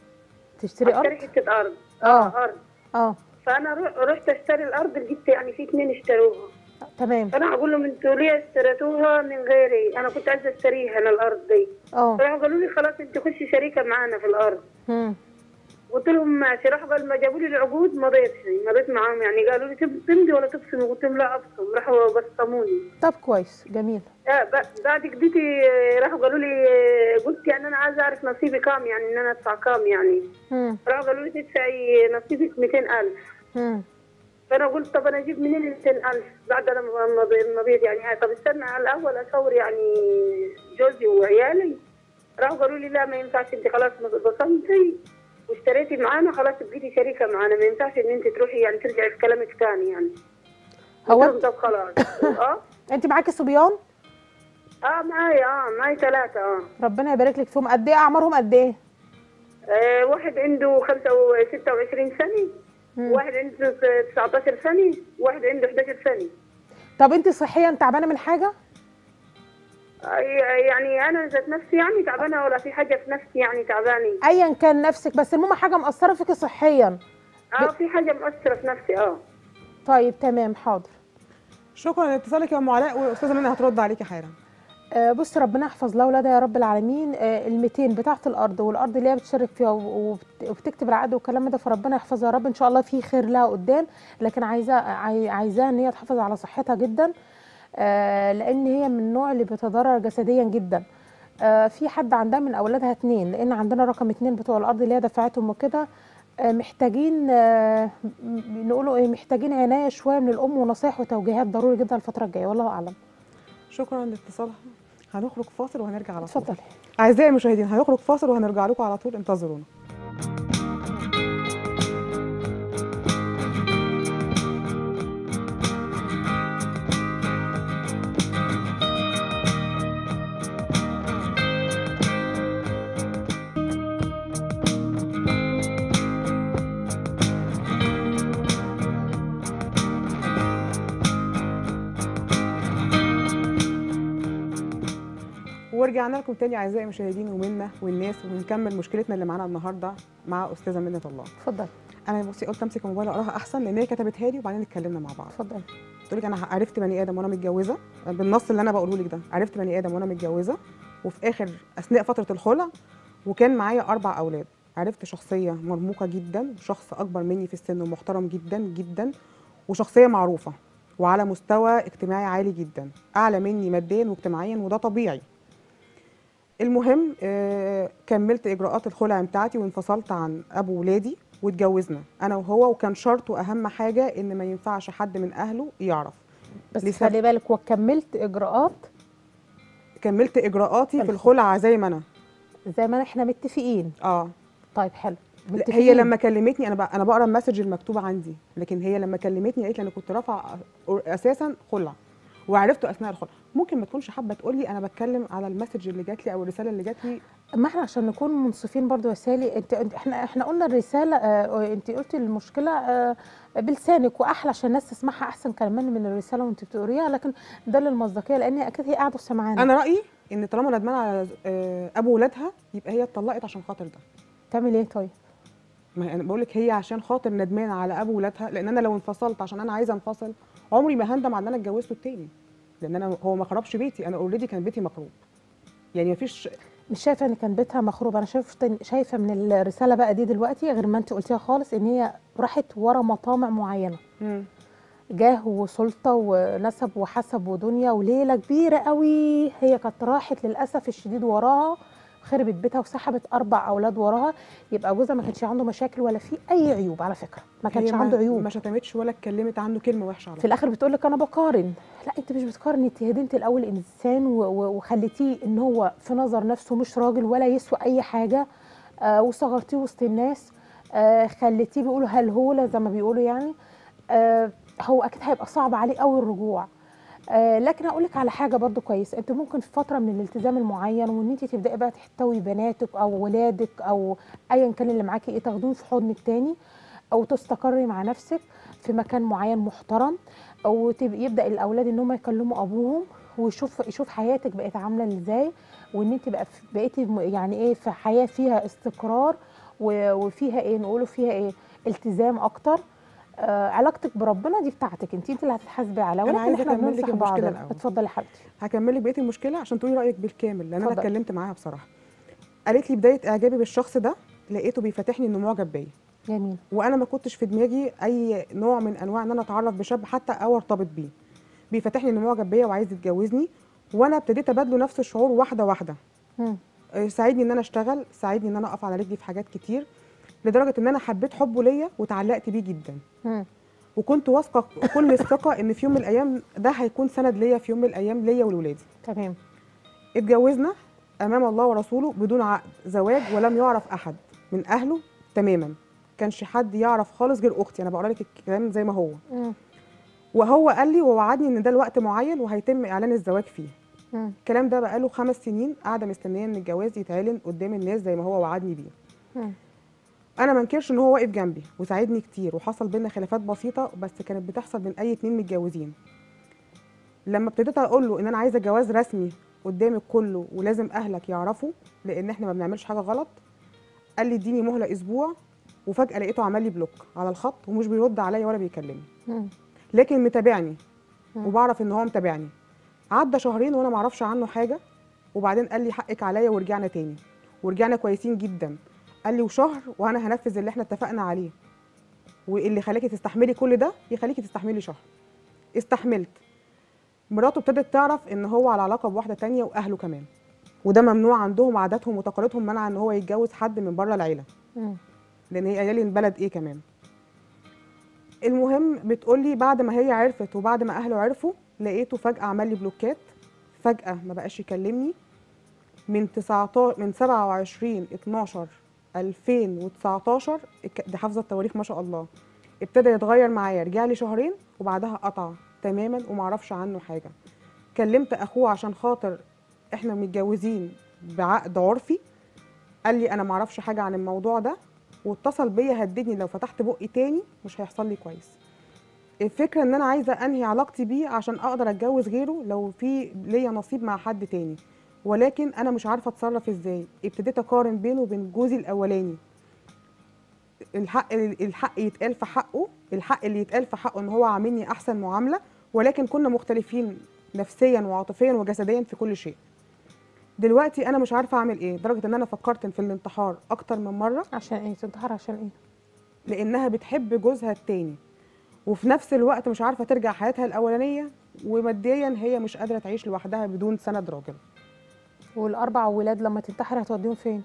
تشتري اشتري ارض حته ارض اه ارض اه فانا رو- رحت اشتري الارض لقيت يعني في اتنين اشتروها تمام فانا اقول لهم انتوا ليه اشتريتوها من غيري انا كنت عايزه اشتريها انا الارض دي اه فراحوا قالوا لي خلاص انت خشي شريكه معانا في الارض مم. قلت لهم ماشي راحوا قال ما جابوا لي العقود مضيت مضيت معاهم يعني قالوا لي تب- تمضي ولا تبصمي قلت لهم لا ابصم راحوا بصموني طب كويس جميل آه ب- بعد كديتي آه، راحوا قالوا لي آه، قلت يعني انا عايزه اعرف نصيبي كام يعني ان انا ادفع كام يعني مم. راحوا قالوا لي تدفعي نصيبك 200000 مم. فانا قلت طب انا اجيب منين ال 200000 بعد انا ما مضي- مضيت يعني آه، طب استنى على الاول اصور يعني جوزي وعيالي راحوا قالوا لي لا ما ينفعش انت خلاص بصمتي واشتريتي معانا خلاص بقيتي شريكه معانا ما ينفعش ان انت تروحي يعني ترجعي في كلامك تاني يعني هو قلت لهم طب خلاص اه انت معاكي صبيان اه معايا اه معايا ثلاثه اه ربنا يبارك لك فيهم قد ايه اعمارهم قد ايه آه، واحد عنده 26 سنة مم. واحد عنده 19 سنة واحد عنده 11 سنة طب انت صحيا تعبانه من حاجه آه، يعني أنا ذات نفسي يعني تعبانة ولا في حاجة في نفسي يعني تعباني ايا كان نفسك بس المهم حاجه مأثره فيكي صحيا اه في حاجة مؤثرة في نفسي اه طيب تمام حاضر شكرا لاتصالك يا ام علاء واستاذه منى هترد عليكي حالا آه، بص ربنا يحفظ لاولادها يا رب العالمين آه، ال 200 بتاعه الارض والارض اللي هي بتشارك فيها و- وبت- وبتكتب العقد والكلام ده فربنا يحفظها يا رب ان شاء الله في خير لها قدام لكن عايزاه عاي- عايزاها ان هي تحافظ على صحتها جدا آه، لان هي من النوع اللي بيتضرر جسديا جدا آه، في حد عندها من اولادها اتنين لان عندنا رقم اتنين بتوع الارض اللي هي دفعتهم وكده آه، محتاجين آه، م- نقولوا ايه محتاجين عنايه شويه من الام ونصايح وتوجيهات ضروري جدا الفتره الجايه والله اعلم شكرا لاتصالها هنخرج فاصل وهنرجع على طول اتفضلي اعزائي المشاهدين هنخرج فاصل وهنرجع لكم على طول انتظرونا ورجعنا لكم تاني اعزائي المشاهدين ومنا والناس وبنكمل مشكلتنا اللي معانا النهارده مع استاذه منة الله اتفضلي انا بصي قلت امسك الموبايل اقراها احسن لان هي كتبتها لي وبعدين اتكلمنا مع بعض اتفضلي قلت لك انا عرفت بني ادم وانا متجوزه بالنص اللي انا بقوله لك ده عرفت بني ادم وانا متجوزه وفي اخر اثناء فتره الخلع وكان معايا اربع اولاد عرفت شخصيه مرموقه جدا وشخص اكبر مني في السن ومحترم جدا جدا وشخصيه معروفه وعلى مستوى اجتماعي عالي جدا اعلى مني ماديا واجتماعيا وده طبيعي المهم آه، كملت اجراءات الخلع بتاعتي وانفصلت عن ابو ولادي واتجوزنا انا وهو وكان شرطه اهم حاجه ان ما ينفعش حد من اهله يعرف بس لسه- خلي بالك وكملت اجراءات كملت اجراءاتي في الخلع. الخلع زي ما انا زي ما احنا متفقين اه طيب حلو لا، متفقين هي لما كلمتني انا بق- انا بقرا المسج المكتوب عندي لكن هي لما كلمتني قالت لي انا كنت رافعه اساسا خلع وعرفته اثناء الخلع ممكن ما تكونش حابه تقول لي انا بتكلم على المسج اللي جات لي او الرساله اللي جات لي ما احنا عشان نكون منصفين برضو يا سالي انت انت- احنا احنا قلنا الرساله اه انت قلتي المشكله اه بلسانك واحلى عشان الناس تسمعها احسن كمان من الرساله وانت بتقريها لكن ده للمصداقيه لان اكيد هي قاعده سمعانا انا رايي ان طالما ندمانه على آه، ابو ولادها يبقى هي اتطلقت عشان خاطر ده تعمل ايه طيب ما هي انا بقول لك هي عشان خاطر ندمانه على ابو ولادها لان انا لو انفصلت عشان انا عايزه انفصل عمري ما هندم على ان انا اتجوزته التاني لان انا هو ما خربش بيتي انا اوريدي كان بيتي مخروب يعني مفيش مش شايفه ان كان بيتها مخروب انا شايفه شايفه من الرساله بقى دي دلوقتي غير ما انت قلتيها خالص ان هي راحت ورا مطامع معينه مم. جاه وسلطه ونسب وحسب ودنيا وليله كبيره قوي هي كانت راحت للاسف الشديد وراها خربت بيتها وسحبت اربع اولاد وراها يبقى جوزها ما كانش عنده مشاكل ولا فيه اي عيوب على فكره ما كانش هي عنده عيوب ما شتمتش ولا اتكلمت عنه كلمه وحشه على في الاخر بتقول لك انا بقارن لا انت مش بتقارني انت هديتي الاول انسان و- و- وخليتيه ان هو في نظر نفسه مش راجل ولا يسوى اي حاجه آه وصغرتيه وسط الناس آه خليتيه بيقولوا هلهوله زي ما بيقولوا يعني آه هو اكيد هيبقى صعب عليه قوي الرجوع آه لكن اقول لك على حاجه برضو كويسه انت ممكن في فتره من الالتزام المعين وان انت تبداي بقى تحتوي بناتك او ولادك او ايا كان اللي معاكي ايه تاخدوهم في حضنك تاني او تستقري مع نفسك في مكان معين محترم او تب- يبدا الاولاد ان هم يكلموا ابوهم ويشوف يشوف حياتك بقت عامله ازاي وان انت بقى في- بقيتي م- يعني ايه في حياه فيها استقرار و- وفيها ايه نقوله فيها ايه التزام اكتر آه علاقتك بربنا دي بتاعتك انت انت اللي هتتحاسبي عليها أنا ولكن عايزة احنا أكمل لك بننصح بعض المشكلة الأول. اتفضلي يا حبيبتي هكمل لك بقيه المشكله عشان تقولي رايك بالكامل لان انا اتفضل. اتكلمت معاها بصراحه قالت لي بدايه اعجابي بالشخص ده لقيته بيفتحني انه معجب بيا جميل وانا ما كنتش في دماغي اي نوع من انواع ان انا اتعرف بشاب حتى او ارتبط بيه بيفتحني انه معجب بيا وعايز يتجوزني وانا ابتديت ابادله نفس الشعور واحده واحده مم. آه، ساعدني ان انا اشتغل ساعدني ان انا اقف على رجلي في حاجات كتير لدرجه ان انا حبيت حبه ليا وتعلقت بيه جدا مم. وكنت واثقه كل الثقه ان في يوم من الايام ده هيكون سند ليا في يوم من الايام ليا ولولادي تمام اتجوزنا امام الله ورسوله بدون عقد زواج ولم يعرف احد من اهله تماما كانش حد يعرف خالص غير اختي انا بقرا لك الكلام زي ما هو مم. وهو قال لي ووعدني ان ده الوقت معين وهيتم اعلان الزواج فيه مم. الكلام ده بقاله خمس سنين قاعده مستنيه ان الجواز يتعلن قدام الناس زي ما هو وعدني بيه مم. انا ما انكرش ان هو واقف جنبي وساعدني كتير وحصل بينا خلافات بسيطه بس كانت بتحصل بين اي اتنين متجوزين لما ابتديت اقول له ان انا عايزه جواز رسمي قدام الكل ولازم اهلك يعرفوا لان احنا ما بنعملش حاجه غلط قال لي اديني مهله اسبوع وفجاه لقيته عمل لي بلوك على الخط ومش بيرد عليا ولا بيكلمني مم. لكن متابعني مم. وبعرف ان هو متابعني عدى شهرين وانا ما اعرفش عنه حاجه وبعدين قال لي حقك عليا ورجعنا تاني ورجعنا كويسين جدا قال لي وشهر وانا هنفذ اللي احنا اتفقنا عليه واللي خلاكي تستحملي كل ده يخليكي تستحملي شهر استحملت مراته ابتدت تعرف ان هو على علاقه بواحده تانية واهله كمان وده ممنوع عندهم عاداتهم وتقاليدهم منع ان هو يتجوز حد من بره العيله مم. لان هي قايله لي البلد ايه كمان المهم بتقول لي بعد ما هي عرفت وبعد ما اهله عرفوا لقيته فجاه عمل لي بلوكات فجاه ما بقاش يكلمني من 19 من 27 12 2019 الك- دي حافظه التواريخ ما شاء الله ابتدى يتغير معايا رجع لي شهرين وبعدها قطع تماما وما اعرفش عنه حاجه كلمت اخوه عشان خاطر احنا متجوزين بعقد عرفي قال لي انا ما اعرفش حاجه عن الموضوع ده واتصل بيا هددني لو فتحت بقي تاني مش هيحصل لي كويس الفكره ان انا عايزه انهي علاقتي بيه عشان اقدر اتجوز غيره لو في ليا نصيب مع حد تاني ولكن انا مش عارفه اتصرف ازاي ابتديت اقارن بينه وبين جوزي الاولاني الحق الحق يتقال في حقه الحق اللي يتقال في حقه ان هو عاملني احسن معامله ولكن كنا مختلفين نفسيا وعاطفيا وجسديا في كل شيء دلوقتي انا مش عارفه اعمل ايه لدرجه ان انا فكرت في الانتحار اكتر من مره عشان ايه تنتحر عشان ايه لانها بتحب جوزها التاني وفي نفس الوقت مش عارفه ترجع حياتها الاولانيه وماديا هي مش قادره تعيش لوحدها بدون سند راجل والاربع ولاد لما تنتحر هتوديهم فين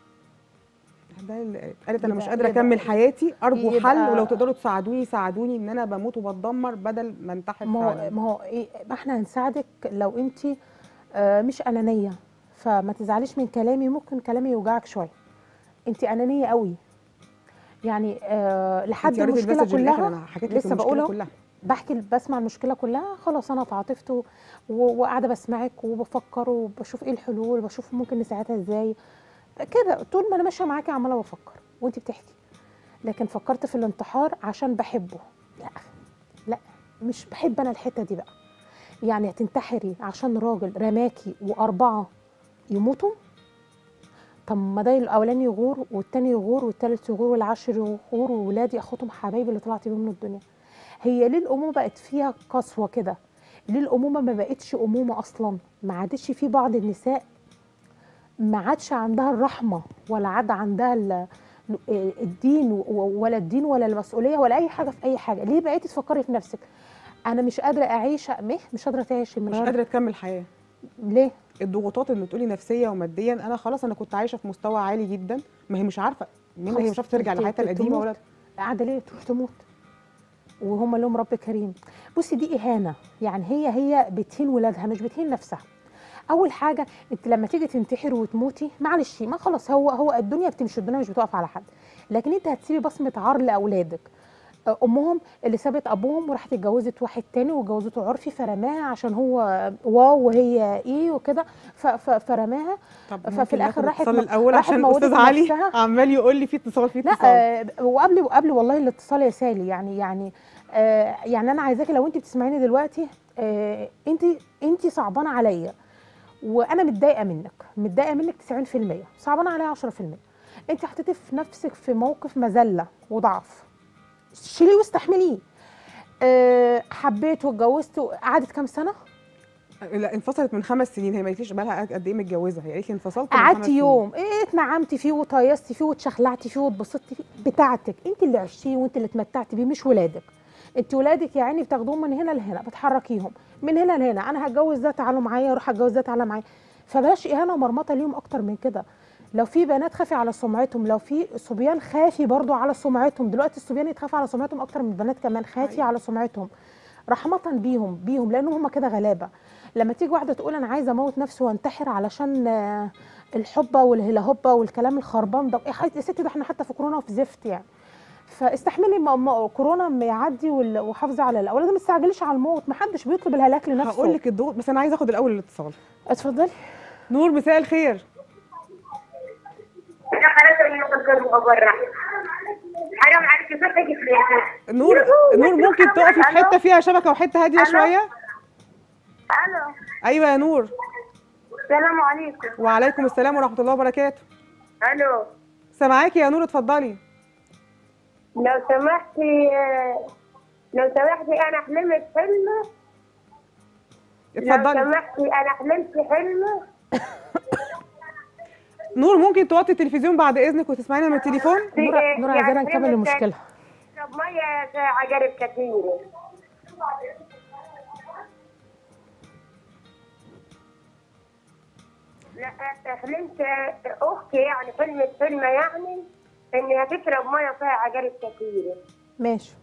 ده اللي قالت انا مش يبقى- قادره يبقى- اكمل حياتي ارجو يبقى- حل ولو تقدروا تساعدوني ساعدوني ان انا بموت وبتدمر بدل ما انتحر ما هو فعلا ما هو ايه ما احنا هنساعدك لو انت آه، مش انانيه فما تزعليش من كلامي ممكن كلامي يوجعك شويه انت انانيه قوي يعني آه لحد انت قريتي المشكله المسج للآخر، كلها انا حكيت لك لسه المشكله بقوله كلها بحكي بسمع المشكله كلها خلاص انا اتعاطفت و- و- وقاعده بسمعك وبفكر وبشوف ايه الحلول بشوف ممكن نساعدها ازاي كده طول ما انا ماشيه معاكي عماله بفكر وانت بتحكي لكن فكرت في الانتحار عشان بحبه لا لا مش بحب انا الحته دي بقى يعني هتنتحري عشان راجل رماكي واربعه يموتوا طب ما ده الاولاني يغور والتاني يغور والتالت يغور والعاشر يغور وولادي اخواتهم حبايبي اللي طلعت بيهم من الدنيا هي ليه الامومه بقت فيها قسوه كده ليه الامومه ما بقتش امومه اصلا ما عادش في بعض النساء ما عادش عندها الرحمه ولا عاد عندها ال- الدين و- ولا الدين ولا المسؤوليه ولا اي حاجه في اي حاجه ليه بقيتي تفكري في نفسك انا مش قادره اعيش مش مش قادره تعيشي من مش غير قادره تكمل حياه ليه الضغوطات اللي تقولي نفسيه وماديا انا خلاص انا كنت عايشه في مستوى عالي جدا ما هي مش عارفه منها هي خلاص مش عارفه ترجع ت- لحياتها ت- القديمه تموت. ولا قاعده ليه تروح تموت وهم لهم رب كريم بصي دي اهانه يعني هي هي بتهين ولادها مش بتهين نفسها اول حاجه انت لما تيجي تنتحر وتموتي معلش ما خلاص هو هو الدنيا بتمشي الدنيا مش بتقف على حد لكن انت هتسيبي بصمه عار لاولادك أه، امهم اللي سابت ابوهم وراحت اتجوزت واحد تاني وجوزته عرفي فرماها عشان هو واو وهي ايه وكده ف- ف- فرماها طب ففي ممكن الآخر ناخد راحت الاتصال م- الاول راحت عشان موتت الاستاذ علي نفسها. عمال يقول لي في اتصال في لا اتصال آه وقبل وقبل والله الاتصال يا سالي يعني يعني آه يعني انا عايزاكي لو انت بتسمعيني دلوقتي آه انت انت صعبانه عليا وانا متضايقه منك متضايقه منك 90% صعبانه عليا 10% انت حطيتي في نفسك في موقف مذله وضعف شيليه واستحمليه آه حبيت واتجوزت قعدت كام سنه لا انفصلت من خمس سنين هي ما قالتليش بقالها قد ايه متجوزه هي قالت لي انفصلت من خمس قعدتي سنين. يوم ايه اتنعمتي فيه وطيستي فيه واتشخلعتي فيه واتبسطتي فيه بتاعتك انت اللي عشتيه وانت اللي اتمتعتي بيه مش ولادك انت ولادك يا عيني بتاخدوهم من هنا لهنا بتحركيهم من هنا لهنا انا هتجوز ده تعالوا معايا اروح اتجوز ده تعالى معايا فبلاش اهانه ومرمطه ليهم اكتر من كده لو في بنات خافي على سمعتهم لو في صبيان خافي برضو على سمعتهم دلوقتي الصبيان يتخاف على سمعتهم اكتر من البنات كمان خافي حقيقي. على سمعتهم رحمة بيهم بيهم لان هم كده غلابه لما تيجي واحده تقول انا عايزه اموت نفسي وانتحر علشان آه، الحبه والهلاهبه والكلام الخربان ده يا حي- يا ستي ده احنا حتى في كورونا وفي زفت يعني فاستحملي ما ما كورونا ما يعدي وال- وحافظي على الاولاد ما تستعجليش على الموت ما حدش بيطلب الهلاك لنفسه هقول لك الضغط بس انا عايزه اخد الاول الاتصال اتفضلي نور مساء الخير انا خلاص اللي قدر مبرع حرام عليك صدقي في نور نور ممكن تقفي في حته فيها شبكه وحته هاديه ألو؟ شويه الو ايوه يا نور السلام عليكم وعليكم السلام ورحمه الله وبركاته الو سامعاكي يا نور اتفضلي لو سمحتي لو سمحتي انا حلمت حلم لو اتفضلي سمحتي انا حلمت حلم نور ممكن توطي التلفزيون بعد اذنك وتسمعينا من التليفون نور إيه، نور يعني عايزانا نكمل حلمت المشكله اشرب ميه في عجائب كثيره لا حلمت اختي يعني حلمت حلمه يعني انها تشرب ميه فيها عجائب كثيره ماشي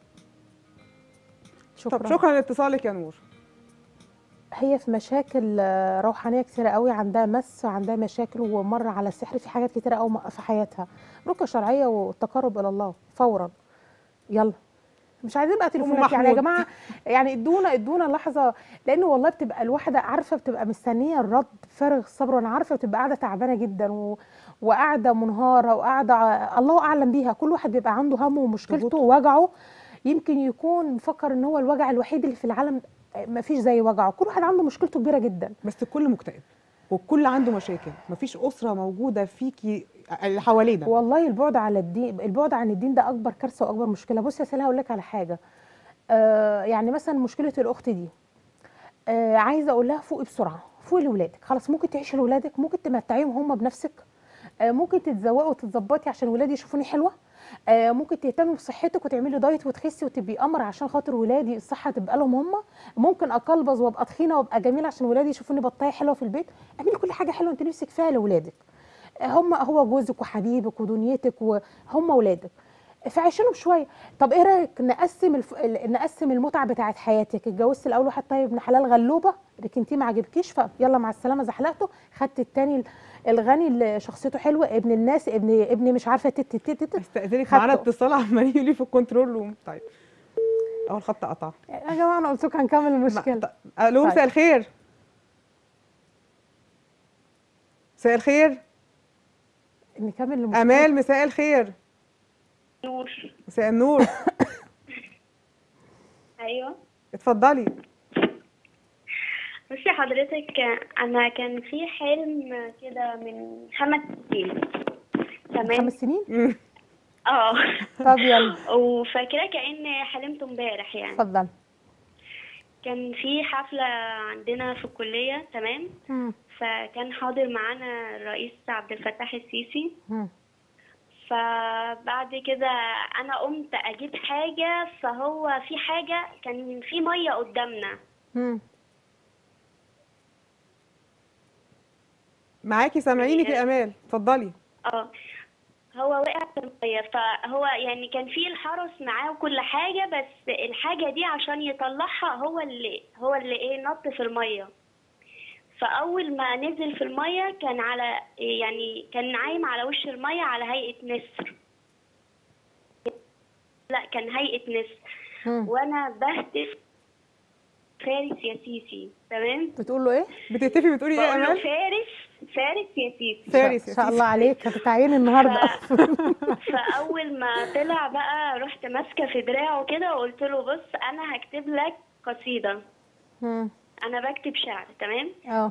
شكرا طب شكرا لاتصالك يا نور هي في مشاكل آه، روحانيه كتيره قوي عندها مس وعندها مشاكل ومر على السحر في حاجات كتيره قوي في حياتها رقيه شرعيه والتقرب الى الله فورا يلا مش عايزين بقى تليفونات يعني يا محمود. جماعه يعني ادونا ادونا لحظه لان والله بتبقى الواحده عارفه بتبقى مستنيه الرد فارغ الصبر وانا عارفه بتبقى قاعده تعبانه جدا و... وقاعده منهاره وقاعده ع- الله اعلم بيها كل واحد بيبقى عنده همه ومشكلته ووجعه يمكن يكون مفكر ان هو الوجع الوحيد اللي في العالم ما فيش زي وجعه كل واحد عنده مشكلته كبيره جدا بس الكل مكتئب والكل عنده مشاكل مفيش اسره موجوده فيكي اللي حوالينا والله البعد على الدين البعد عن الدين ده اكبر كارثه واكبر مشكله بص يا سلام هقول لك على حاجه آه يعني مثلا مشكله الاخت دي آه عايزه اقول لها فوقي بسرعه فوقي لاولادك خلاص ممكن تعيشي لاولادك ممكن تمتعيهم هم بنفسك آه ممكن تتزوقي وتتظبطي عشان ولادي يشوفوني حلوه آه ممكن تهتمي بصحتك وتعملي دايت وتخسي وتبقي قمر عشان خاطر ولادي الصحه تبقى لهم هم ممكن اقلبظ وابقى تخينه وابقى جميله عشان ولادي يشوفوني بطايه حلوه في البيت اعملي كل حاجه حلوه انت نفسك فيها لاولادك هم هو جوزك وحبيبك ودنيتك وهم اولادك فعيشينهم شويه طب ايه رايك نقسم الف... ال- نقسم المتعه بتاعت حياتك اتجوزت الاول واحد طيب ابن حلال غلوبه ركنتيه ما عجبكيش فيلا مع السلامه زحلقته خدت التاني ال- الغني اللي شخصيته حلوه ابن الناس ابن ابن مش عارفه تت تت تت استاذنك خدته. معانا اتصال عمال يقول لي في الكنترول روم طيب اهو الخط قطع يا جماعه انا قلت لكم هنكمل المشكله ط- الو طيب. مساء الخير مساء الخير نكمل المشكله امال مساء الخير نور مساء النور ايوه اتفضلي بصي حضرتك انا كان في حلم كده من خمس سنين تمام خمس سنين مم. اه طب يلا وفاكراه كأن حلمته امبارح يعني اتفضل كان في حفلة عندنا في الكلية تمام مم. فكان حاضر معانا الرئيس عبد الفتاح السيسي مم. فبعد كده انا قمت اجيب حاجة فهو في حاجة كان في مية قدامنا مم. معاكي سامعينك يا امال اتفضلي اه هو وقع في المية فهو يعني كان في الحرس معاه وكل حاجة بس الحاجة دي عشان يطلعها هو اللي هو اللي ايه نط في المية فأول ما نزل في المية كان على يعني كان عايم على وش المية على هيئة نسر لا كان هيئة نسر مم. وأنا بهتف فارس يا سيسي تمام بتقول له ايه بتتفقي بتقولي ايه يا بقول له امال فارس فارس يا سيسي فارس ان يا شاء سيدي. الله عليك هتتعين النهارده ف... فاول ما طلع بقى رحت ماسكه في دراعه كده وقلت له بص انا هكتب لك قصيده مم. انا بكتب شعر تمام اه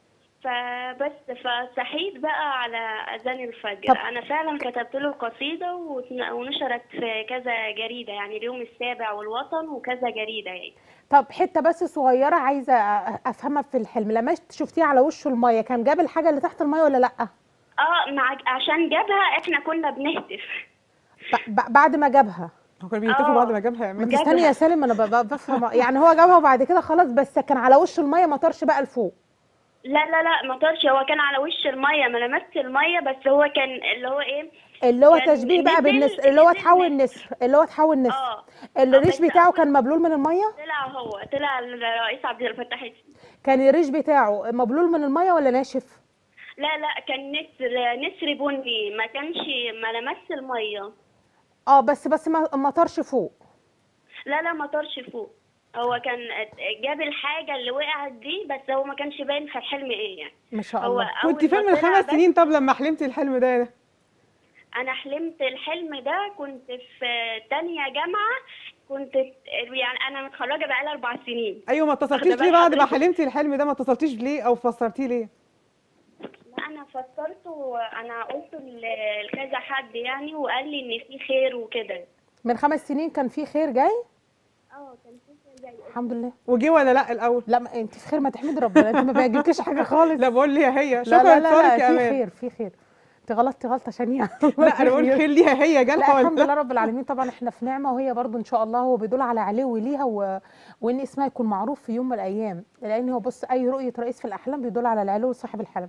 فبس فصحيت بقى على اذان الفجر طب- انا فعلا كتبت له القصيده واتن- ونشرت في كذا جريده يعني اليوم السابع والوطن وكذا جريده يعني طب حته بس صغيره عايزه أ- افهمها في الحلم لما شفتيه على وشه الميه كان جاب الحاجه اللي تحت الميه ولا لا اه مع... عشان جابها احنا كنا بنهتف ب- ب- بعد ما جابها هو كانوا بيهتفوا آه. بعد ما جابها يا ما امال جابها. تستني يا سالم انا ب- ب- بفهم يعني هو جابها وبعد كده خلاص بس كان على وش الميه ما طارش بقى لفوق لا لا لا ما طارش هو كان على وش الميه ما لمست الميه بس هو كان اللي هو ايه اللي هو كان تشبيه بقى نزل- بالنسر اللي هو نزل تحول نسر. نسر اللي هو تحول نسر اه الريش بس بتاعه أول- كان مبلول من الميه طلع هو طلع الرئيس عبد الفتاح السيسي كان الريش بتاعه مبلول من الميه ولا ناشف لا لا كان نسر نسر بني ما كانش ما لمس الميه اه بس بس ما ما طارش فوق لا لا ما طارش فوق هو كان جاب الحاجه اللي وقعت دي بس هو ما كانش باين في الحلم ايه يعني ما شاء هو الله أول كنت فين ما من طلع خمس بس سنين طب لما حلمتي الحلم ده انا حلمت الحلم ده كنت في تانية جامعه كنت يعني انا متخرجه بقالي اربع سنين ايوه ما اتصلتيش واخدة ليه بال بعد ما حضرتك؟ حلمتي الحلم ده ما اتصلتيش ليه او فسرتيه ليه لا انا فسرته انا قلت ل- لكذا حد يعني وقال لي ان في خير وكده من خمس سنين كان في خير جاي اه كان في خير جاي الحمد لله وجي ولا لا الاول لا ما انت في خير ما تحمدي ربنا انت ما بيعجبكيش حاجه خالص لا بقول لي هي لا شكرا لا لا, اتصالك لا يا في امان خير في خير انت غلطتي غلطه شنيعه لا انا بقول خير ليها هي لا جالها الحمد ولا لله رب العالمين طبعا احنا في نعمه وهي برضو ان شاء الله هو بيدل على علو ليها و... وان اسمها يكون معروف في يوم من الايام لان هو بص اي رؤيه رئيس في الاحلام بيدل على العلو لصاحب الحلم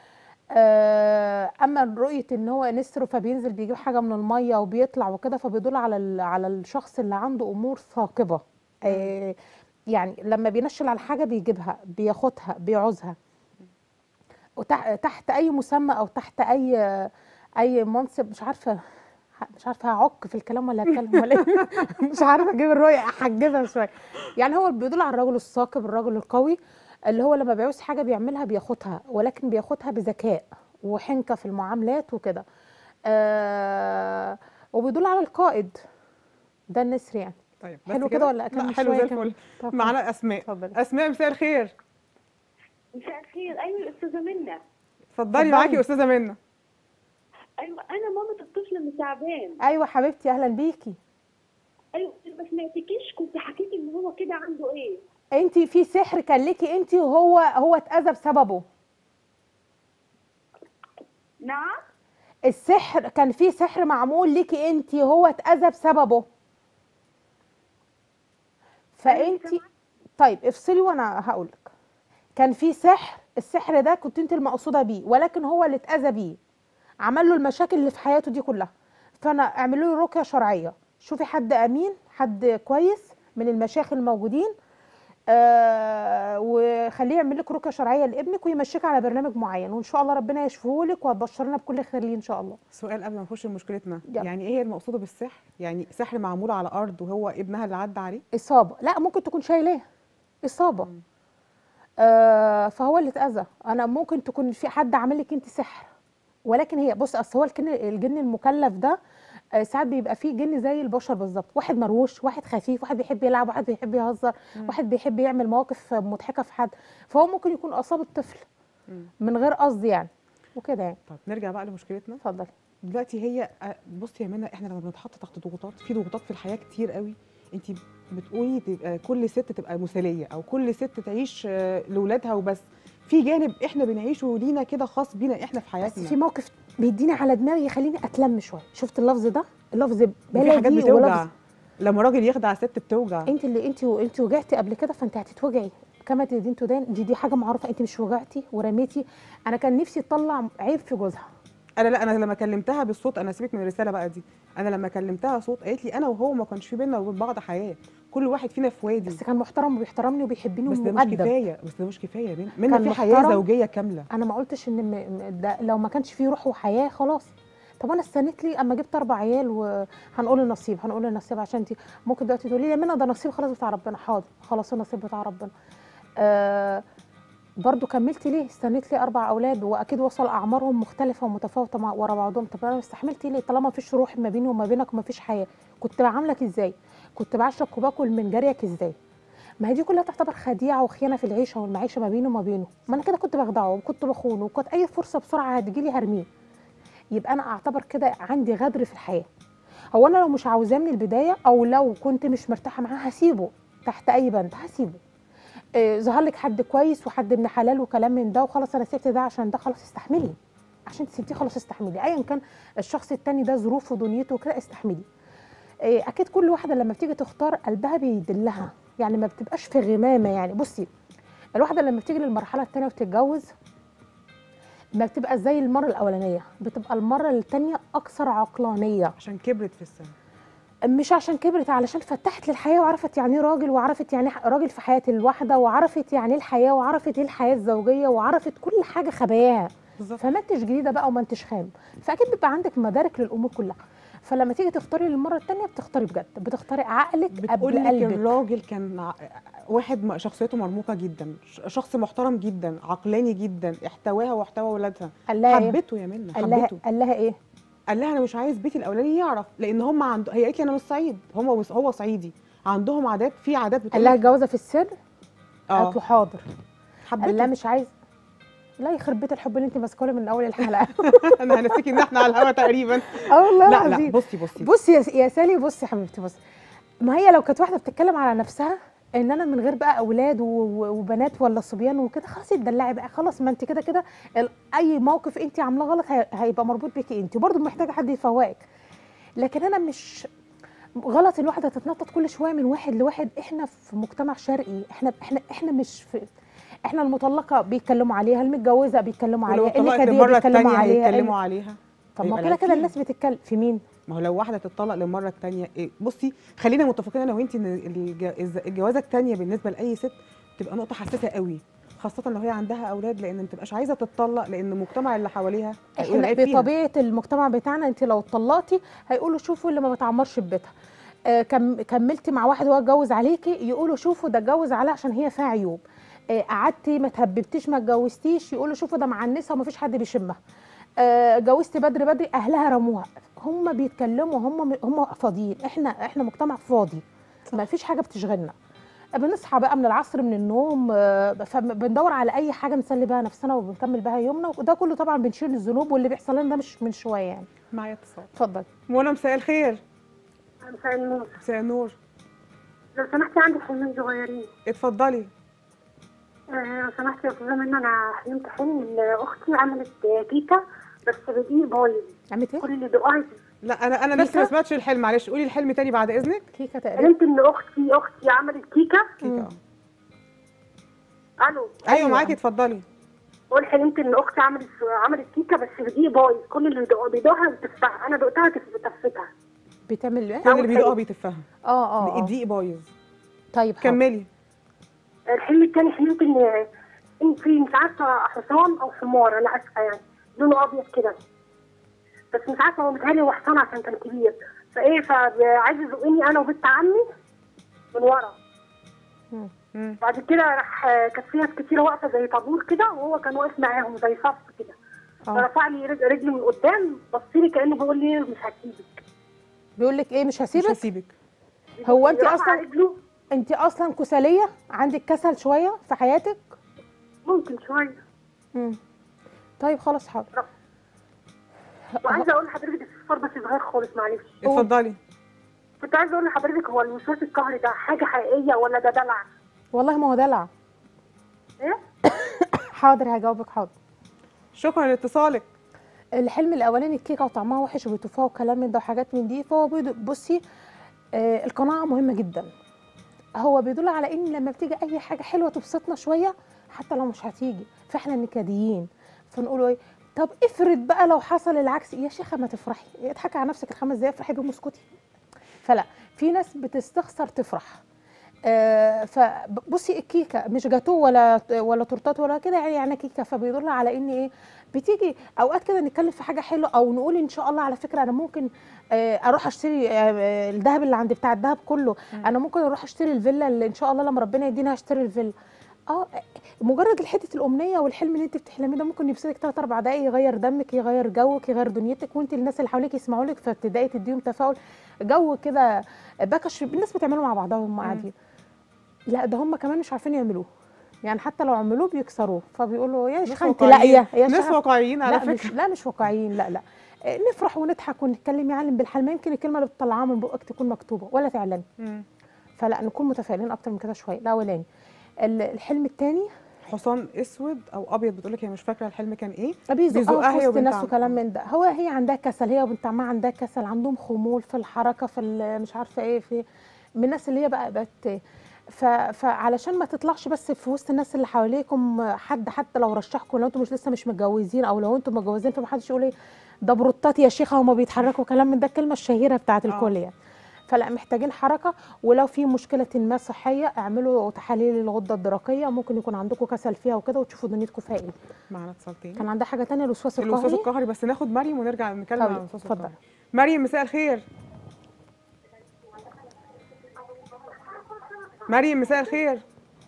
آه، اما رؤيه ان هو نسر فبينزل بيجيب حاجه من الميه وبيطلع وكده فبيدل على ال... على الشخص اللي عنده امور ثاقبه آه، يعني لما بينشل على حاجه بيجيبها بياخدها بيعوزها وتحت اي مسمى او تحت اي اي منصب مش عارفه مش عارفه هعك في الكلام ولا هتكلم ولا إيه. مش عارفه اجيب الرؤيه احجبها شويه يعني هو بيدل على الرجل الثاقب الرجل القوي اللي هو لما بيعوز حاجه بيعملها بياخدها ولكن بياخدها بذكاء وحنكه في المعاملات وكده آه وبيدل على القائد ده النسر يعني طيب بس حلو كده ولا أكمل لا حلو شوية زي كمان؟ الفل طب معانا اسماء اتفضلي. اسماء مساء الخير مساء الخير ايوه الاستاذه منى اتفضلي اتفضلي. معاكي استاذه منى ايوه انا مامة الطفل اللي تعبان ايوه حبيبتي اهلا بيكي ايوه ما سمعتكيش كنت حكيت ان هو كده عنده ايه انت في سحر كان ليكي انت وهو هو اتاذى بسببه نعم السحر كان في سحر معمول ليكي انت وهو اتاذى بسببه فانت طيب افصلي وانا هقول لك كان في سحر السحر ده كنت انت المقصوده بيه ولكن هو اللي اتاذى بيه عمل له المشاكل اللي في حياته دي كلها فانا اعملوا له رقيه شرعيه شوفي حد امين حد كويس من المشايخ الموجودين آه وخليه يعمل لك رقيه شرعيه لابنك ويمشيك على برنامج معين وان شاء الله ربنا يشفيه لك وهتبشرنا بكل خير ليه ان شاء الله سؤال قبل ما نخش لمشكلتنا يلا. يعني ايه هي المقصوده بالسحر يعني سحر معمول على ارض وهو ابنها اللي عدى عليه اصابه لا ممكن تكون شايلاه اصابه آه فهو اللي اتاذى انا ممكن تكون في حد عامل لك انت سحر ولكن هي بص اصل هو الجن الجن المكلف ده آه، ساعات بيبقى فيه جن زي البشر بالظبط واحد مروش واحد خفيف واحد بيحب يلعب واحد بيحب يهزر واحد بيحب يعمل مواقف مضحكه في حد فهو ممكن يكون اصاب الطفل مم. من غير قصد يعني وكده يعني طب نرجع بقى لمشكلتنا اتفضلي دلوقتي هي آه، بصي يا منى احنا لما بنتحط تحت ضغوطات في ضغوطات في الحياه كتير قوي انت بتقولي تبقى كل ست تبقى مثاليه او كل ست تعيش آه، لاولادها وبس في جانب احنا بنعيشه لينا كده خاص بينا احنا في بس حياتنا في موقف بيديني على دماغي يخليني اتلم شويه شفت اللفظ ده اللفظ في حاجات بلدي بتوجع ولفظ لما راجل يخدع ست بتوجع انت اللي انت انت وجعتي قبل كده فانت هتتوجعي كما تدين تدان دي دي حاجه معروفه انت مش وجعتي ورميتي انا كان نفسي اطلع عيب في جوزها انا لا انا لما كلمتها بالصوت انا سيبك من الرساله بقى دي انا لما كلمتها صوت قالت لي انا وهو ما كانش في بينا وبين بعض حياه كل واحد فينا في وادي بس كان محترم وبيحترمني وبيحبني بس ده مش ومؤدب كفايه بس ده مش كفايه يا بنت منا كان في حياه محترم. زوجيه كامله انا ما قلتش ان م- م- ده لو ما كانش فيه روح وحياه خلاص طب انا استنيت لي اما جبت اربع عيال وهنقول النصيب هنقول النصيب عشان انت ممكن دلوقتي تقولي لي يا منى ده نصيب خلاص بتاع ربنا حاضر خلاص النصيب بتاع ربنا آه برضو كملت ليه استنيت لي اربع اولاد واكيد وصل اعمارهم مختلفه ومتفاوته مع ورا بعضهم طب انا استحملت ليه طالما ما فيش روح ما بيني وما بينك وما فيش حياه كنت بعاملك ازاي كنت بعشرك وباكل من جريك ازاي ما هي دي كلها تعتبر خديعه وخيانه في العيشه والمعيشه ما بينه وما بينه ما انا كده كنت بخدعه وكنت بخونه وكانت اي فرصه بسرعه هتجيلي هرميه يبقى انا اعتبر كده عندي غدر في الحياه هو انا لو مش عاوزاه من البدايه او لو كنت مش مرتاحه معاه هسيبه تحت اي بند هسيبه آه، ظهر لك حد كويس وحد ابن حلال وكلام من ده وخلاص انا سبت ده عشان ده خلاص استحملي عشان تسيبتيه خلاص استحملي ايا كان الشخص التاني ده ظروفه ودنيته وكده استحملي آه، اكيد كل واحده لما بتيجي تختار قلبها بيدلها يعني ما بتبقاش في غمامه يعني بصي الواحده لما بتيجي للمرحله التانيه وتتجوز ما بتبقى زي المره الاولانيه بتبقى المره التانيه اكثر عقلانيه عشان كبرت في السن مش عشان كبرت علشان فتحت للحياه وعرفت يعني ايه راجل وعرفت يعني إيه راجل في حياه الواحده وعرفت يعني ايه الحياه وعرفت ايه الحياه الزوجيه وعرفت كل حاجه خباياها بالظبط فما انتش جديده بقى وما انتش خام فاكيد بيبقى عندك مدارك للامور كلها فلما تيجي تختاري للمره الثانيه بتختاري بجد بتختاري عقلك بتقول قبل لك قلبك الراجل كان ع- واحد م- شخصيته مرموقه جدا ش- شخص محترم جدا عقلاني جدا احتواها واحتوى ولادها قال لها ايه حبته يا منى قال لها حبته قال لها ايه قال لها انا مش عايز بيتي الاولاني يعرف لان هم عنده هي قالت لي انا مش صعيد هم بس هو صعيدي عندهم عادات في عادات قال بتقول لها لك- الجوازه في السر قالت اه له حاضر قال لها حبته مش عايز لا يخرب بيت الحب اللي انت ماسكاه لي من اول الحلقه انا هنسيكي ان احنا على الهوا تقريبا اه والله لا لا العظيم بصي بصي بصي يا يا سالي بصي يا حبيبتي بصي ما هي لو كانت واحده بتتكلم على نفسها ان انا من غير بقى اولاد و- و- وبنات ولا صبيان وكده خلاص اتدلعي بقى خلاص ما انت كده كده ال- اي موقف انت عاملاه غلط هي- هيبقى مربوط بيكي انت وبرضه محتاجه حد يفوقك لكن انا مش غلط الواحده تتنطط كل شويه من واحد لواحد احنا في مجتمع شرقي احنا احنا احنا مش في احنا المطلقه بيتكلموا عليها المتجوزه بيتكلموا ولو عليها طلقت النكديه المره بيتكلموا الثانيه عليها هيتكلموا عليها طب ما هيبقى كده العيب كده فيها. الناس بتتكلم في مين ما هو لو واحده تطلق للمره الثانيه إيه بصي خلينا متفقين انا وانت ان الج- الز- الجوازه الثانيه بالنسبه لاي ست تبقى نقطه حساسه قوي خاصه لو هي عندها اولاد لان ما تبقاش عايزه تتطلق لان المجتمع اللي حواليها هيقول احنا العيب فيها بطبيعه المجتمع بتاعنا انت لو اتطلقتي هيقولوا شوفوا اللي ما بتعمرش في بيتها آه كم كملتي مع واحد وهو اتجوز عليكي يقولوا شوفوا ده اتجوز عليها عشان هي فيها عيوب آه قعدتي ما تهببتيش ما اتجوزتيش يقولوا شوفوا ده معنسها وما فيش حد بيشمها آه، اتجوزتي بدري بدري اهلها رموها هم بيتكلموا هم هم فاضيين احنا احنا مجتمع فاضي ما فيش حاجه بتشغلنا بنصحى بقى من العصر من النوم آه، فبندور على اي حاجه نسلي بها نفسنا وبنكمل بها يومنا وده كله طبعا بنشيل الذنوب واللي بيحصل لنا ده مش من شويه يعني معايا اتصال اتفضل منى مساء الخير مساء النور مساء النور لو سمحتي عندي حلمين صغيرين اتفضلي آه، لو سمحتي يا استاذه منى انا حلمت حلم ان اختي عملت آه، كيكه بس بدقيق بايظ عملت ايه كل اللي دقها لا انا انا لسه كيكة؟ ما سمعتش الحلم معلش قولي الحلم تاني بعد اذنك كيكه تقريبا حلمت ان اختي اختي عملت كيكه كيكه مم. آه. الو ايوه أيوة. معاكي اتفضلي بقول حلمت ان اختي عملت عملت كيكه بس بدقيق بايظ كل اللي بيدوقها بيدوقها بتفها انا دقتها بتفتها بتعمل ايه كل اللي بيدوقها بيتفهم اه اه, آه. الدقيق بايظ طيب حاضر. كملي الحلم التاني حلمت ان ان في مش عارفه حصان او حمار انا اسفه يعني لونه ابيض كده بس مش عارفه هو متهيألي هو حصان عشان كان كبير فايه فعايز يزقني انا وبنت عمي من ورا مم. بعد كده راح كانت في ناس كتيره واقفه زي طابور كده وهو كان واقف معاهم زي صف كده اه فرفع لي رج- رجلي من قدام بص لي كانه بيقول لي مش هسيبك بيقول لك ايه مش مش هسيبك هسيبك هو انت رفع اصلا رجله انت اصلا كسليه عندك كسل شويه في حياتك ممكن شويه مم. طيب خلاص حاضر وعايزه اقول لحضرتك الصفار بس صغير خالص معلش اتفضلي كنت عايزه اقول لحضرتك هو الوسواس القهري ده حاجه حقيقيه ولا ده دلع؟ والله ما هو دلع ايه؟ حاضر هجاوبك حاضر شكرا لاتصالك الحلم الاولاني الكيكه وطعمها وحش وبيطوفوها وكلام من ده وحاجات من دي فهو بيدو بصي آه القناعه مهمه جدا هو بيدل على ان لما بتيجي اي حاجه حلوه تبسطنا شويه حتى لو مش هتيجي فاحنا نكديين فنقول ايه طب افرض بقى لو حصل العكس يا شيخه ما تفرحي اضحكي على نفسك الخمس دقايق افرحي بيهم اسكتي فلا في ناس بتستخسر تفرح آه فبصي الكيكه مش جاتو ولا ولا تورتات ولا كده يعني يعني كيكه فبيدل على ان ايه بتيجي اوقات كده نتكلم في حاجه حلوه او نقول ان شاء الله على فكره انا ممكن آه اروح اشتري آه الذهب اللي عندي بتاع الذهب كله انا ممكن اروح اشتري الفيلا اللي ان شاء الله لما ربنا يدينا هشتري الفيلا اه مجرد حته الامنيه والحلم اللي انت بتحلميه ده ممكن يبسطك ثلاث اربع دقايق يغير دمك يغير جوك يغير دنيتك وانت الناس اللي حواليك يسمعوا لك فتبداي تديهم تفاؤل جو كده بكش الناس بتعمله مع بعضها وهم قاعدين لا ده هم كمان مش عارفين يعملوه يعني حتى لو عملوه بيكسروه فبيقولوا يا شيخه انت لاقيه يا ناس شيخة واقعيين على لا مش فكره لا مش واقعيين لا لا آه، نفرح ونضحك ونتكلم يعلم بالحال ما يمكن الكلمه اللي بتطلعها من بقك تكون مكتوبه ولا تعلمي مم. فلا نكون متفائلين اكتر من كده شويه الاولاني ال- الحلم الثاني حصان اسود او ابيض بتقولك هي مش فاكره الحلم كان ايه بيزقها بيزقها في هي وسط وبنت الناس عمها. وكلام من ده هو هي عندها كسل هي وبنت عمها عندها كسل عندهم خمول في الحركه في ال- مش عارفه ايه في من الناس اللي هي بقى بقت ف... فعلشان ما تطلعش بس في وسط الناس اللي حواليكم حد حتى لو رشحكم لو انتم مش لسه مش متجوزين او لو انتم متجوزين فمحدش يقول ايه ده بروتات يا شيخه هما بيتحركوا كلام من ده الكلمه الشهيره بتاعت آه. الكل يعني فلا محتاجين حركه ولو في مشكله ما صحيه اعملوا تحاليل الغده الدرقيه ممكن يكون عندكم كسل فيها وكده وتشوفوا دنيتكم فيها ايه معانا اتصال تاني كان عندها حاجه تانية الوسواس الوسواس القهري القهري بس ناخد مريم ونرجع نتكلم طيب، عن الوسواس اتفضل. القهري مريم مساء الخير مريم مساء الخير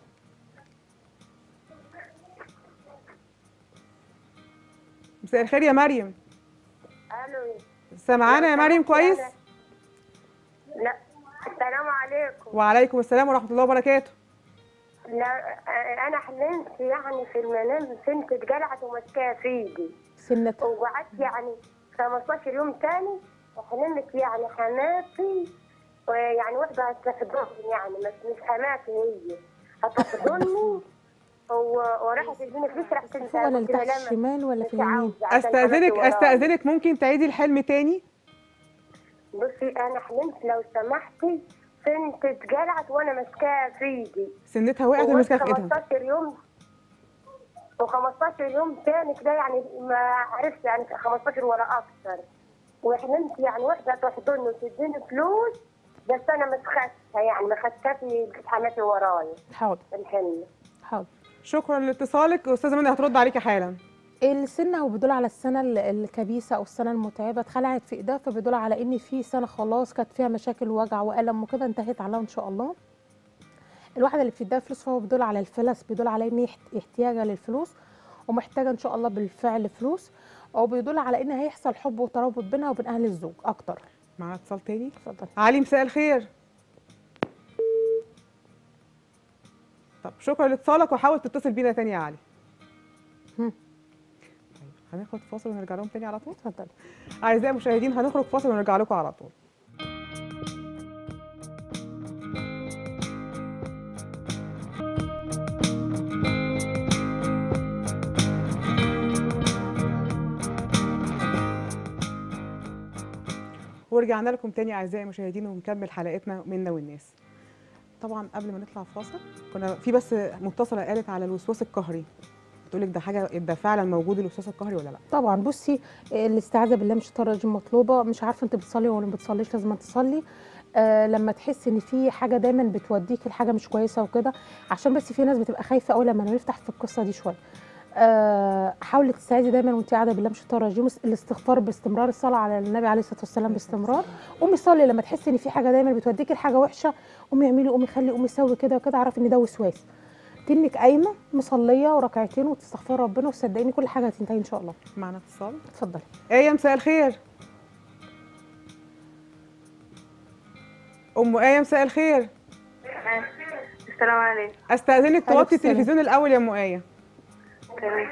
مساء الخير يا مريم الو سامعانا يا مريم كويس لا السلام عليكم وعليكم السلام ورحمه الله وبركاته لا انا حلمت يعني في المنام بنت اتجلعت وماسكاها في ايدي سنة وقعدت يعني 15 يوم تاني وحلمت يعني حماتي ويعني واحدة هتحضني يعني بس مش حماتي هي هتحضني و- وراحت تديني فلوس رحت فوق ولا اللي تحت الشمال ولا في اليمين استاذنك استاذنك ممكن تعيدي الحلم تاني بصي انا حلمت لو سمحتي بنت اتجلعت وانا ماسكاها في ايدي سنتها وقعت ومسكها في ايدها 15 يوم و15 يوم تاني كده يعني ما عرفت يعني 15 ولا اكتر وحلمت يعني واحده تحضني وتديني فلوس بس انا ما خدتها يعني ما خدتها في حماتي ورايا حاضر الحلم حاضر شكرا لاتصالك استاذه منى هترد عليكي حالا السنة هو بيدل على السنة ال- الكبيسة أو السنة المتعبة اتخلعت في إيدها فبيدل على إن في سنة خلاص كانت فيها مشاكل ووجع وألم وكده انتهت عليها إن شاء الله الواحدة اللي بتديها فلوس فهو بيدل على الفلس بيدل على إن هي احت- احتياجها للفلوس ومحتاجة إن شاء الله بالفعل فلوس أو بيدل على إن هيحصل حب وترابط بينها وبين أهل الزوج أكتر معانا اتصال تاني اتفضل علي مساء الخير طب شكرا لاتصالك وحاول تتصل بينا تاني يا علي هم. طيب هناخد فاصل ونرجع لهم تاني على طول اتفضل اعزائي المشاهدين هنخرج فاصل ونرجع لكم على طول ورجعنا لكم تاني اعزائي المشاهدين ونكمل حلقتنا منا والناس طبعا قبل ما نطلع فاصل كنا في بس متصله قالت على الوسواس القهري بتقول لك ده حاجه ده فعلا موجود الوسواس القهري ولا لا طبعا بصي الاستعاذه بالله من الشيطان الرجيم مطلوبه مش عارفه انت بتصلي ولا ما بتصليش لازم تصلي آه لما تحس ان في حاجه دايما بتوديك لحاجه مش كويسه وكده عشان بس في ناس بتبقى خايفه قوي لما نفتح في القصه دي شويه آه حاولي تستعيذي دايما وانت قاعده بالله من الشيطان الرجيم الاستغفار باستمرار الصلاه على النبي عليه الصلاه والسلام باستمرار قومي صلي لما تحسي ان في حاجه دايما بتوديكي لحاجه وحشه قومي اعملي قومي خلي قومي سوي كده وكده اعرفي ان ده وسواس تنك قايمه مصليه وركعتين وتستغفري ربنا وصدقيني كل حاجه هتنتهي ان شاء الله معنا اتصال اتفضلي ايه مساء الخير ام ايه مساء الخير السلام عليكم استاذنك عليكم توطي السلام. التلفزيون الاول يا ام ايه تمام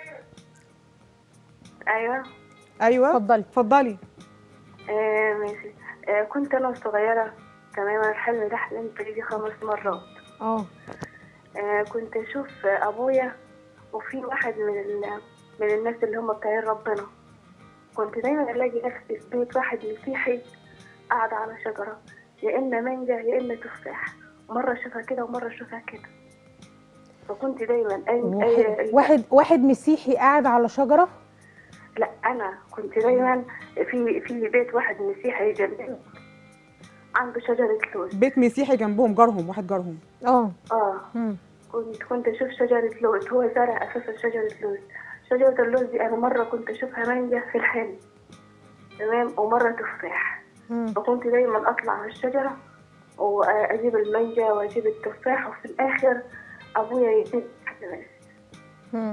ايوه ايوه اتفضلي اتفضلي آه ماشي آه كنت انا صغيره تمام الحلم ده حلمت بيه خمس مرات اه آه كنت اشوف ابويا وفي واحد من ال... من الناس اللي هم بتاعين ربنا كنت دايما الاقي نفسي في بيت واحد مسيحي قاعده على شجره يا اما مانجا يا اما تفاح مره اشوفها كده ومره اشوفها كده فكنت دايما أي... واحد أي... واحد واحد مسيحي قاعد على شجره لا انا كنت دايما في في بيت واحد مسيحي جنبي عنده شجره لوز بيت مسيحي جنبهم جارهم واحد جارهم اه اه مم. كنت كنت اشوف شجره لوز هو زرع اساسا شجره لوز شجره اللوز دي انا مره كنت اشوفها مانجا في الحلم تمام ومره تفاح مم. فكنت دايما اطلع على الشجره واجيب المانجا واجيب التفاح وفي الاخر ابويا يديني حاجه بس مم.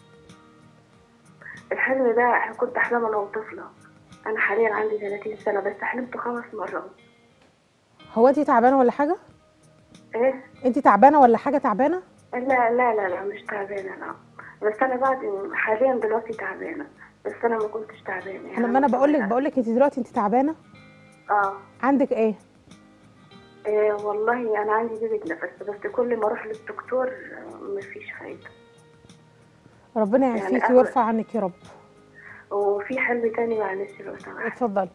الحلم ده كنت احلمه انا وطفله انا حاليا عندي 30 سنه بس حلمته خمس مرات هو انت تعبانه ولا حاجه ايه انت تعبانه ولا حاجه تعبانه لا لا لا لا مش تعبانة لا بس أنا بعد حاليا دلوقتي تعبانة بس أنا ما كنتش تعبانة يعني لما انا بقول لك بقول لك انت دلوقتي انت تعبانه اه عندك ايه إيه والله أنا عندي ضيق نفس بس كل ما أروح للدكتور آه، مفيش فايدة ربنا يعني يعافيكي أول- ويرفع عنك يا رب وفي حلم تاني معلش لو سمحت اتفضلي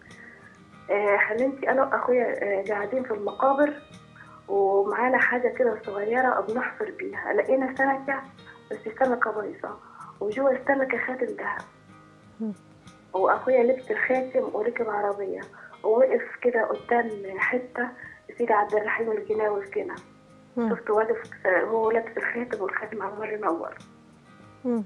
آه، حلمت أنا وأخويا آه، قاعدين في المقابر ومعانا حاجة كده صغيرة بنحفر بيها لقينا سمكة بس السمكة بايظة وجوا السمكة خاتم ذهب مم. وأخويا لبس الخاتم وركب عربية ووقف كده قدام حتة سيدي عبد الرحيم الجناوي في كده مم. شفته واقف آه، هو لابس الخاتم والخاتم عمال ينور مم.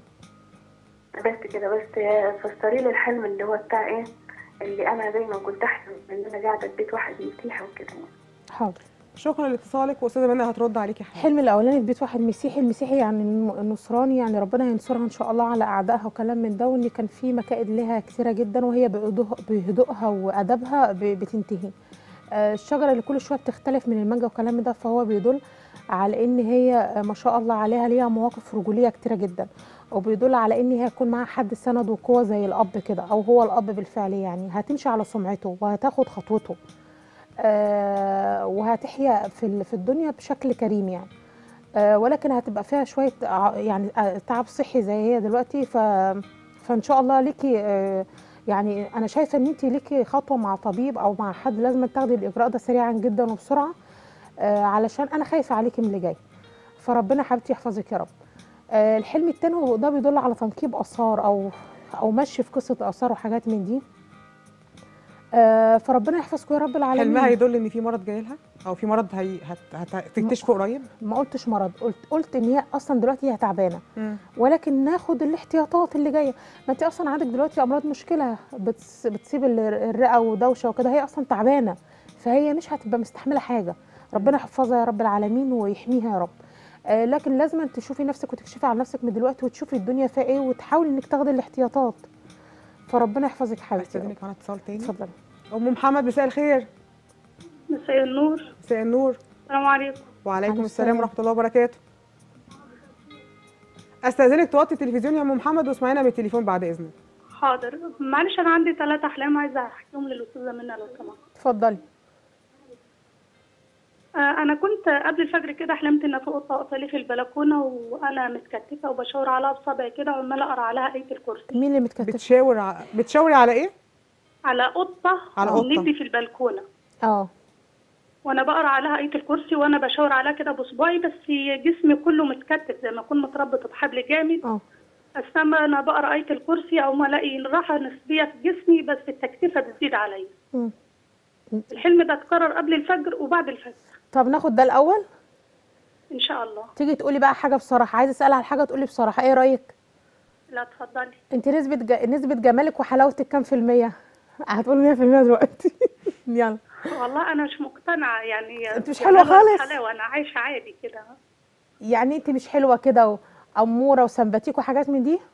بس كده بس آه، فسري لي الحلم اللي هو بتاع ايه اللي انا دايما كنت احلم ان انا قاعده في بيت واحد مسيحي وكده يعني حاضر شكرا لاتصالك واستاذه منى هترد عليكي حالا الحلم الاولاني في بيت واحد مسيحي المسيحي يعني الن- النصراني يعني ربنا هينصرها ان شاء الله على اعدائها وكلام من ده وان كان في مكائد لها كثيره جدا وهي بهدوء- بهدوءها وادبها ب- بتنتهي آه، الشجره اللي كل شويه بتختلف من المانجا وكلام من ده فهو بيدل على ان هي آه، ما شاء الله عليها ليها مواقف رجوليه كتيره جدا وبيدل على ان هي يكون معاها حد سند وقوه زي الاب كده او هو الاب بالفعل يعني هتمشي على سمعته وهتاخد خطوته آه، وهتحيا في ال- في الدنيا بشكل كريم يعني آه، ولكن هتبقى فيها شويه ع- يعني آه، تعب صحي زي هي دلوقتي ف فان شاء الله ليكي آه، يعني انا شايفه ان انت ليكي خطوه مع طبيب او مع حد لازم تاخدي الاجراء ده سريعا جدا وبسرعه آه، علشان انا خايفه عليكي من اللي جاي فربنا حبيبتي يحفظك يا رب آه، الحلم التاني هو ده بيدل على تنقيب اثار او او مشي في قصه اثار وحاجات من دي آه، فربنا يحفظكم يا رب العالمين حلمها يدل ان في مرض جاي لها او في مرض هي هت... هتكتشفه قريب ما قلتش مرض قلت قلت ان هي اصلا دلوقتي هي تعبانه مم. ولكن ناخد الاحتياطات اللي جايه ما انت اصلا عندك دلوقتي امراض مشكله بتس بتسيب ال- الرئه ودوشه وكده هي اصلا تعبانه فهي مش هتبقى مستحمله حاجه ربنا يحفظها يا رب العالمين ويحميها يا رب آه لكن لازم أن تشوفي نفسك وتكشفي على نفسك من دلوقتي وتشوفي الدنيا فيها ايه وتحاولي انك تاخدي الاحتياطات فربنا يحفظك حبيبتي يا رب. استاذنك معانا اتصال تاني اتفضلي ام محمد مساء الخير مساء النور مساء النور السلام عليكم وعليكم عليكم السلام السلام. ورحمه الله وبركاته استاذنك توطي التلفزيون يا ام محمد واسمعينا من التليفون بعد اذنك حاضر معلش انا عندي ثلاث احلام عايزه احكيهم للاستاذه منى لو سمحت اتفضلي آه، انا كنت قبل الفجر كده حلمت ان في قطه واقفه لي في البلكونه وانا متكتفه وبشاور عليها بصبعي كده وعماله اقرا عليها ايه الكرسي مين اللي متكتف بتشاور ع... بتشاوري على ايه على قطه على قطة. ندي في البلكونه اه وانا بقرا عليها ايه الكرسي وانا بشاور عليها كده بصباعي بس جسمي كله متكتف زي ما اكون متربطه بحبل جامد اه اما انا بقرا ايه الكرسي او ما الاقي راحه نسبيه في جسمي بس التكتيفه بتزيد عليا مم. الحلم ده اتكرر قبل الفجر وبعد الفجر طب ناخد ده الاول ان شاء الله تيجي تقولي بقى حاجه بصراحه عايزه اسال على حاجه تقولي بصراحه ايه رايك لا اتفضلي انت نسبه ج... نسبه جمالك وحلاوتك كام في الميه هتقولي 100% دلوقتي يلا والله انا مش مقتنعه يعني انت مش حلوة خالص. حلاوه انا عايشه عادي كده يعني انت مش حلوه كده واموره وسمباتيك وحاجات من دي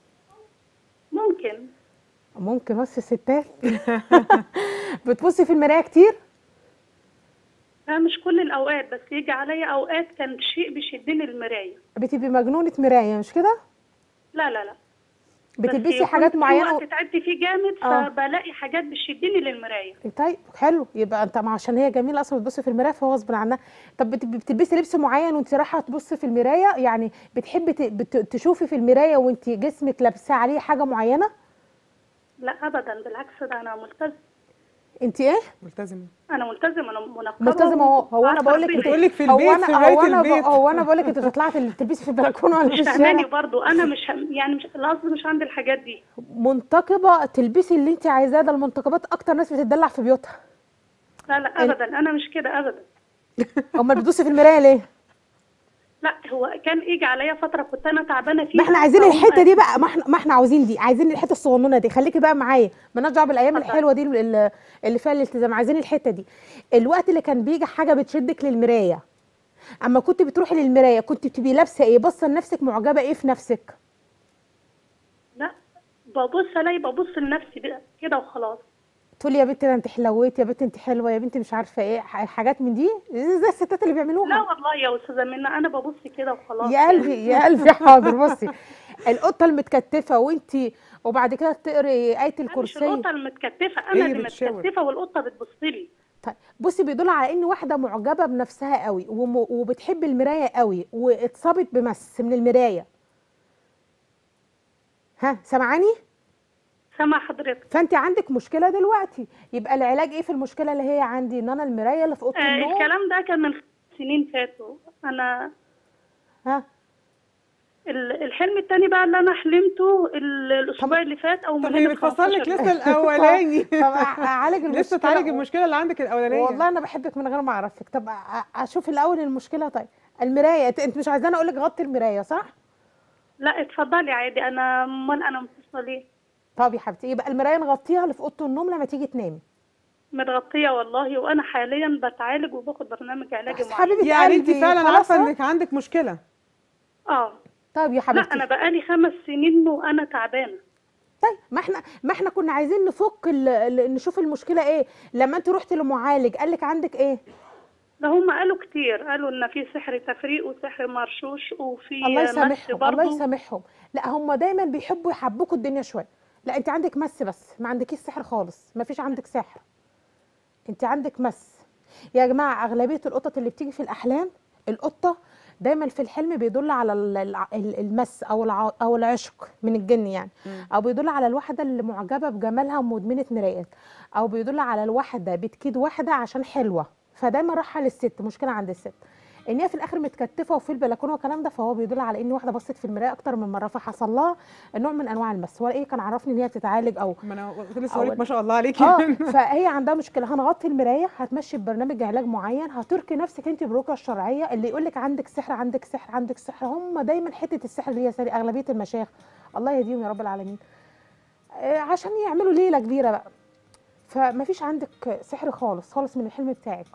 ممكن ممكن بس الستات بتبصي في المرايه كتير لا مش كل الاوقات بس يجي عليا اوقات كان شيء بيشدني المرايه بتبقي مجنونه مرايه مش كده لا لا لا بس بتلبسي يكون حاجات في معينه وقت تعدي فيه جامد آه. فبلاقي حاجات بتشدني للمرايه طيب حلو يبقى انت ما عشان هي جميله اصلا بتبصي في المرايه فهو غصب عنها طب بت- بتلبسي لبس معين وانت رايحه تبصي في المرايه يعني بتحبي ت- بت- تشوفي في المرايه وانت جسمك لابسه عليه حاجه معينه لا ابدا بالعكس ده انا ملتزم انت ايه ملتزمه انا ملتزمه انا منقبه ملتزمه اهو هو انا وعارفة بقول لك ربنا. بتقول لك في هو البيت انا في هو بدايه انا ب- البيت هو انا بقول لك انت طلعتي تلبسي في البلكونه ولا في مش فاهماني الشارع برضو انا مش هم- يعني مش القصد مش عندي الحاجات دي منتقبه تلبسي اللي انت عايزاه ده المنتقبات اكتر ناس بتدلع في بيوتها لا لا ابدا انا مش كده ابدا امال بتبصي في المرايه ليه لا هو كان يجي عليا فتره كنت انا تعبانه فيها ما احنا عايزين فأقوم الحته دي بقى ما احنا ما احنا عاوزين دي عايزين الحته الصغنونه دي خليكي بقى معايا مالناش دعوه بالايام اتفضل. الحلوه دي اللي اللي فيها الالتزام عايزين الحته دي الوقت اللي كان بيجي حاجه بتشدك للمرايه اما كنت بتروحي للمرايه كنت بتبقي لابسه ايه باصه لنفسك معجبه ايه في نفسك لا ببص الاقي ببص لنفسي بقى كده وخلاص تقولي يا بنتي ده انت حلويت يا بنتي انت حلوه يا بنتي مش عارفه ايه ح- حاجات من دي زي زي الستات اللي بيعملوها لا والله يا استاذه منى انا ببص كده وخلاص يا قلبي يا قلبي حاضر بصي القطه المتكتفه وانت وبعد كده تقري ايه أنا مش الكرسي القطه المتكتفه هي انا اللي بتشاور. متكتفه والقطه بتبص لي طيب بصي بيدل على ان واحده معجبه بنفسها قوي وم- وبتحب المرايه قوي واتصابت بمس من المرايه ها سامعاني سامع حضرتك فانت عندك مشكله دلوقتي يبقى العلاج ايه في المشكله اللي هي عندي ان انا المرايه اللي في اوضه آه النوم الكلام ده كان من خمس سنين فاتوا انا ها ال- الحلم التاني بقى اللي انا حلمته ال- الاسبوع اللي فات او طب من هي قيمة بتفصل لك 15 لسه الاولاني طب أع- اعالج المشكله لسه تعالج المشكله اللي عندك الاولانيه والله انا بحبك من غير ما اعرفك طب أ- اشوف الاول المشكله طيب المرايه انت- انت مش عايزاني اقول لك غطي المرايه صح لا اتفضلي عادي انا امال انا متصله ليه طب يا حبيبتي يبقى المرايه نغطيها اللي في اوضه النوم لما تيجي تنامي متغطيه والله وانا حاليا بتعالج وباخد برنامج علاجي بس معين حبيبه يعني انت قلبي، فعلا خلاص عارفه أهو. انك عندك مشكله اه طيب يا لا حبيبتي انا بقالي خمس سنين وانا تعبانه طيب ما احنا ما احنا كنا عايزين نفك ال- ال- نشوف المشكله ايه لما انت رحت لمعالج قال لك عندك ايه ده هم قالوا كتير قالوا ان في سحر تفريق وسحر مرشوش وفي الله مس يسامحهم الله برضه يسامحهم لا هم دايما بيحبوا يحبكوا الدنيا شويه لا انت عندك مس بس ما عندكيش سحر خالص ما فيش عندك سحر انت عندك مس يا جماعه اغلبيه القطط اللي بتيجي في الاحلام القطه دايما في الحلم بيدل على ال- الع- ال- المس او الع- او العشق من الجن يعني او بيدل على الواحده اللي معجبه بجمالها ومدمنه مرايات او بيدل على الواحده بتكيد واحده عشان حلوه فدايما رايحه للست مشكله عند الست ان هي في الاخر متكتفه وفي البلكونه والكلام ده فهو بيدل على ان واحده بصت في المرايه اكتر من مره فحصل لها نوع من انواع المس هو ايه كان عرفني ان هي بتتعالج او ما انا كنت لسه هقول لك أول- ما شاء الله عليكي اه فهي عندها مشكله هنغطي المرايه هتمشي ببرنامج علاج معين هتركي نفسك انت بالرقيه الشرعيه اللي يقول لك عندك سحر عندك سحر عندك سحر هم دايما حته السحر اللي هي ساري اغلبيه المشايخ الله يهديهم يا رب العالمين آه، عشان يعملوا ليله كبيره بقى فما فيش عندك سحر خالص خالص من الحلم بتاعك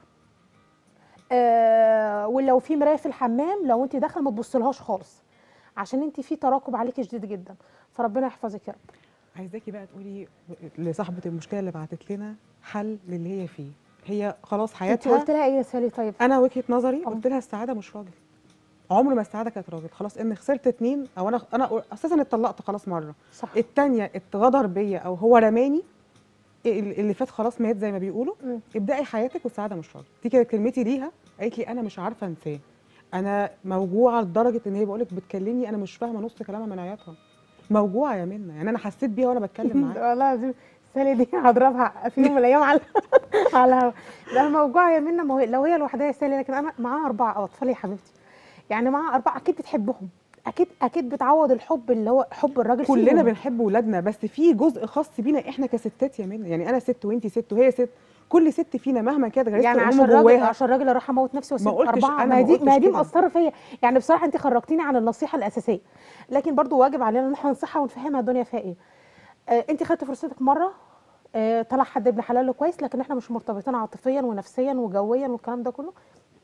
آه ولو في مرايه في الحمام لو انت داخله ما تبصلهاش خالص عشان انت في تراكم عليكي شديد جدا فربنا يحفظك يا رب عايزاكي بقى تقولي لصاحبه المشكله اللي بعتت لنا حل للي هي فيه هي خلاص انت حياتها قلت لها ايه يا سالي طيب انا وجهه نظري اه. قلت لها السعاده مش راجل عمر ما السعاده كانت راجل خلاص ان خسرت اتنين او انا انا اساسا اتطلقت خلاص مره صح التانية اتغدر بيا او هو رماني ال- اللي فات خلاص مات زي ما بيقولوا مم. ابداي حياتك والسعاده مش راجل دي كانت كلمتي ليها قالت لي انا مش عارفه انساه انا موجوعه لدرجه ان هي بقول لك بتكلمني انا مش فاهمه نص كلامها من عياطها موجوعه يا منى يعني انا حسيت بيها وانا بتكلم معاها والله العظيم سالي دي هضربها في يوم من الايام على على الهوا. لا موجوعه يا منى ما هو لو هي لوحدها يا سالي لكن انا معاها اربع اطفال يا حبيبتي يعني معاها اربعه اكيد بتحبهم اكيد اكيد بتعوض الحب اللي هو حب الراجل كلنا فيهم. بنحب ولادنا بس في جزء خاص بينا احنا كستات يا منى يعني انا ست وانتي ست وهي ست كل ست فينا مهما كانت غريزه يعني الام عشان راجل جواها عشان راجل اروح اموت نفسي واسيب قلتش- اربعه أنا ما ما دي ما قلتش دي كده. مأثره فيا يعني بصراحه انت خرجتيني عن النصيحه الاساسيه لكن برضو واجب علينا ان احنا ننصحها ونفهمها الدنيا فيها ايه آه انت خدتي فرصتك مره آه طلع حد ابن حلال كويس لكن احنا مش مرتبطين عاطفيا ونفسيا وجويا والكلام ده كله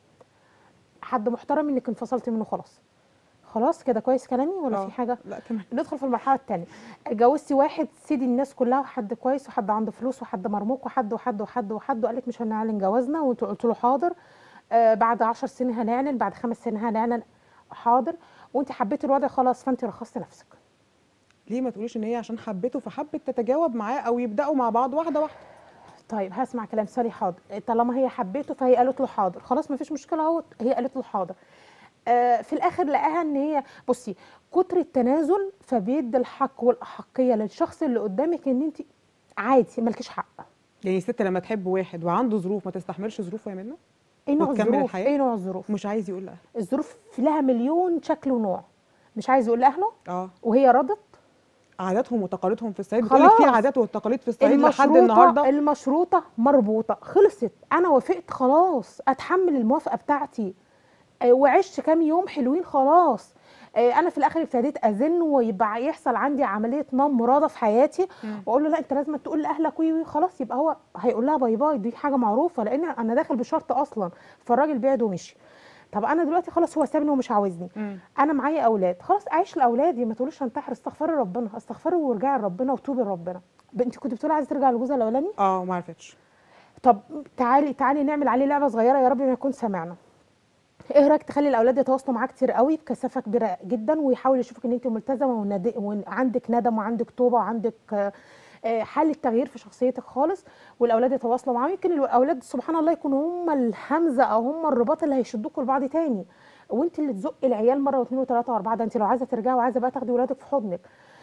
حد محترم انك انفصلتي منه خلاص خلاص كده كويس كلامي ولا آه. في حاجه لا تمام ندخل في المرحله الثانيه اتجوزتي واحد سيدي الناس كلها حد كويس وحد عنده فلوس وحد مرموق وحد وحد وحد وحد وقال لك مش هنعلن جوازنا وانت قلت له حاضر آه بعد 10 سنين هنعلن بعد خمس سنين هنعلن حاضر وانت حبيتي الوضع خلاص فانت رخصتي نفسك ليه ما تقوليش ان هي عشان حبته فحبت تتجاوب معاه او يبداوا مع بعض واحده واحده طيب هسمع كلام سالي حاضر طالما هي حبيته فهي قالت له حاضر خلاص مفيش مشكله اهو هي قالت له حاضر آه في الاخر لقاها ان هي بصي كتر التنازل فبيدي الحق والاحقيه للشخص اللي قدامك ان انت عادي مالكيش حق يعني الست لما تحب واحد وعنده ظروف ما تستحملش ظروفه يا منى ايه نوع وتكمل الظروف الحياة؟ ايه نوع الظروف مش عايز يقول لاهله الظروف لها مليون شكل ونوع مش عايز يقول لاهله اه وهي رضت عاداتهم وتقاليدهم في الصعيد بتقول لك في خلاص. عادات والتقاليد في الصعيد لحد المشروطه النهارده المشروطه مربوطه خلصت انا وافقت خلاص اتحمل الموافقه بتاعتي آه، وعشت كام يوم حلوين خلاص آه، انا في الاخر ابتديت ازن ويبقى يحصل عندي عمليه نوم مراده في حياتي واقول له لا انت لازم تقول لاهلك وي وي خلاص يبقى هو هيقول لها باي باي دي حاجه معروفه لان انا داخل بشرط اصلا فالراجل بعد ومشي طب انا دلوقتي خلاص هو سابني ومش عاوزني مم. انا معايا اولاد خلاص اعيش لاولادي ما تقولوش انتحر استغفري ربنا استغفري وارجعي لربنا وتوبي لربنا ب- انت كنت بتقولي عايزه ترجعي لجوزها الاولاني اه ما عرفتش طب تعالي تعالي نعمل عليه لعبه صغيره يا رب ما يكون سمعنا ايه رايك تخلي الاولاد يتواصلوا معاه كتير قوي بكثافه كبيره جدا ويحاول يشوفك ان انت ملتزمه وند- وعندك ندم وعندك توبه وعندك آه، آه، حاله تغيير في شخصيتك خالص والاولاد يتواصلوا معاه يمكن الأولاد سبحان الله يكونوا هم الهمزه او هم الرباط اللي هيشدوكوا لبعض تاني وانت اللي تزقي العيال مره واثنين وثلاثه واربعه ده انت لو عايزه ترجعي وعايزه بقى تاخدي ولادك في حضنك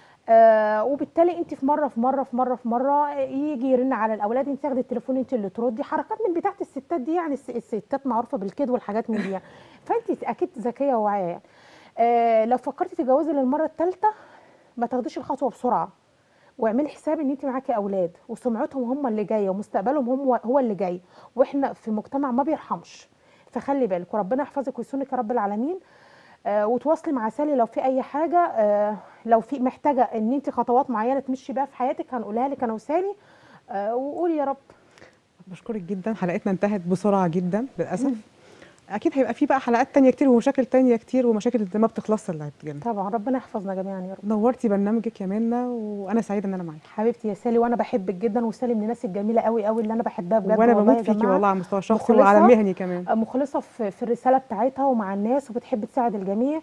آه وبالتالي انت في مره في مره في مره في مره يجي يرن على الاولاد انت تاخدي التليفون انت اللي تردي حركات من بتاعه الستات دي يعني الس- الستات معروفه بالكذب والحاجات من دي يعني. فانت اكيد ذكيه وواعيه يعني. آه لو فكرتي تتجوزي للمره الثالثه ما تاخديش الخطوه بسرعه واعملي حساب ان انت معاكي اولاد وسمعتهم هم اللي جايه ومستقبلهم هم هو اللي جاي واحنا في مجتمع ما بيرحمش فخلي بالك وربنا يحفظك ويسنك يا رب العالمين آه وتواصلي مع سالي لو في اي حاجه آه لو في محتاجه ان انت خطوات معينه تمشي بيها في حياتك هنقولها لك انا وسالي آه وقولي يا رب بشكرك جدا حلقتنا انتهت بسرعه جدا للاسف اكيد هيبقى في بقى حلقات تانية كتير ومشاكل تانية كتير ومشاكل ما بتخلصش اللي هتجينا طبعا ربنا يحفظنا جميعا يا رب نورتي برنامجك يا منى وانا سعيده ان انا معاكي حبيبتي يا سالي وانا بحبك جدا وسالي من الناس الجميله قوي قوي اللي انا بحبها بجد وانا والله بموت يا فيكي جماعة. والله على المستوى الشخصي مخلصة. وعلى المهني كمان مخلصه في, في الرساله بتاعتها ومع الناس وبتحب تساعد الجميع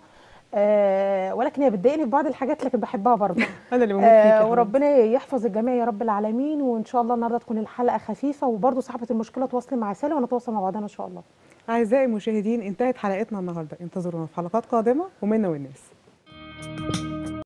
آه ولكن هي بتضايقني في بعض الحاجات لكن بحبها برضه انا اللي بموت فيكي يا آه حبيبتي. وربنا يحفظ الجميع يا رب العالمين وان شاء الله النهارده تكون الحلقه خفيفه وبرضه صاحبه المشكله تواصلي مع سالي ونتواصل مع بعضنا ان شاء الله اعزائي المشاهدين انتهت حلقتنا النهارده انتظرونا في حلقات قادمه ومنا والناس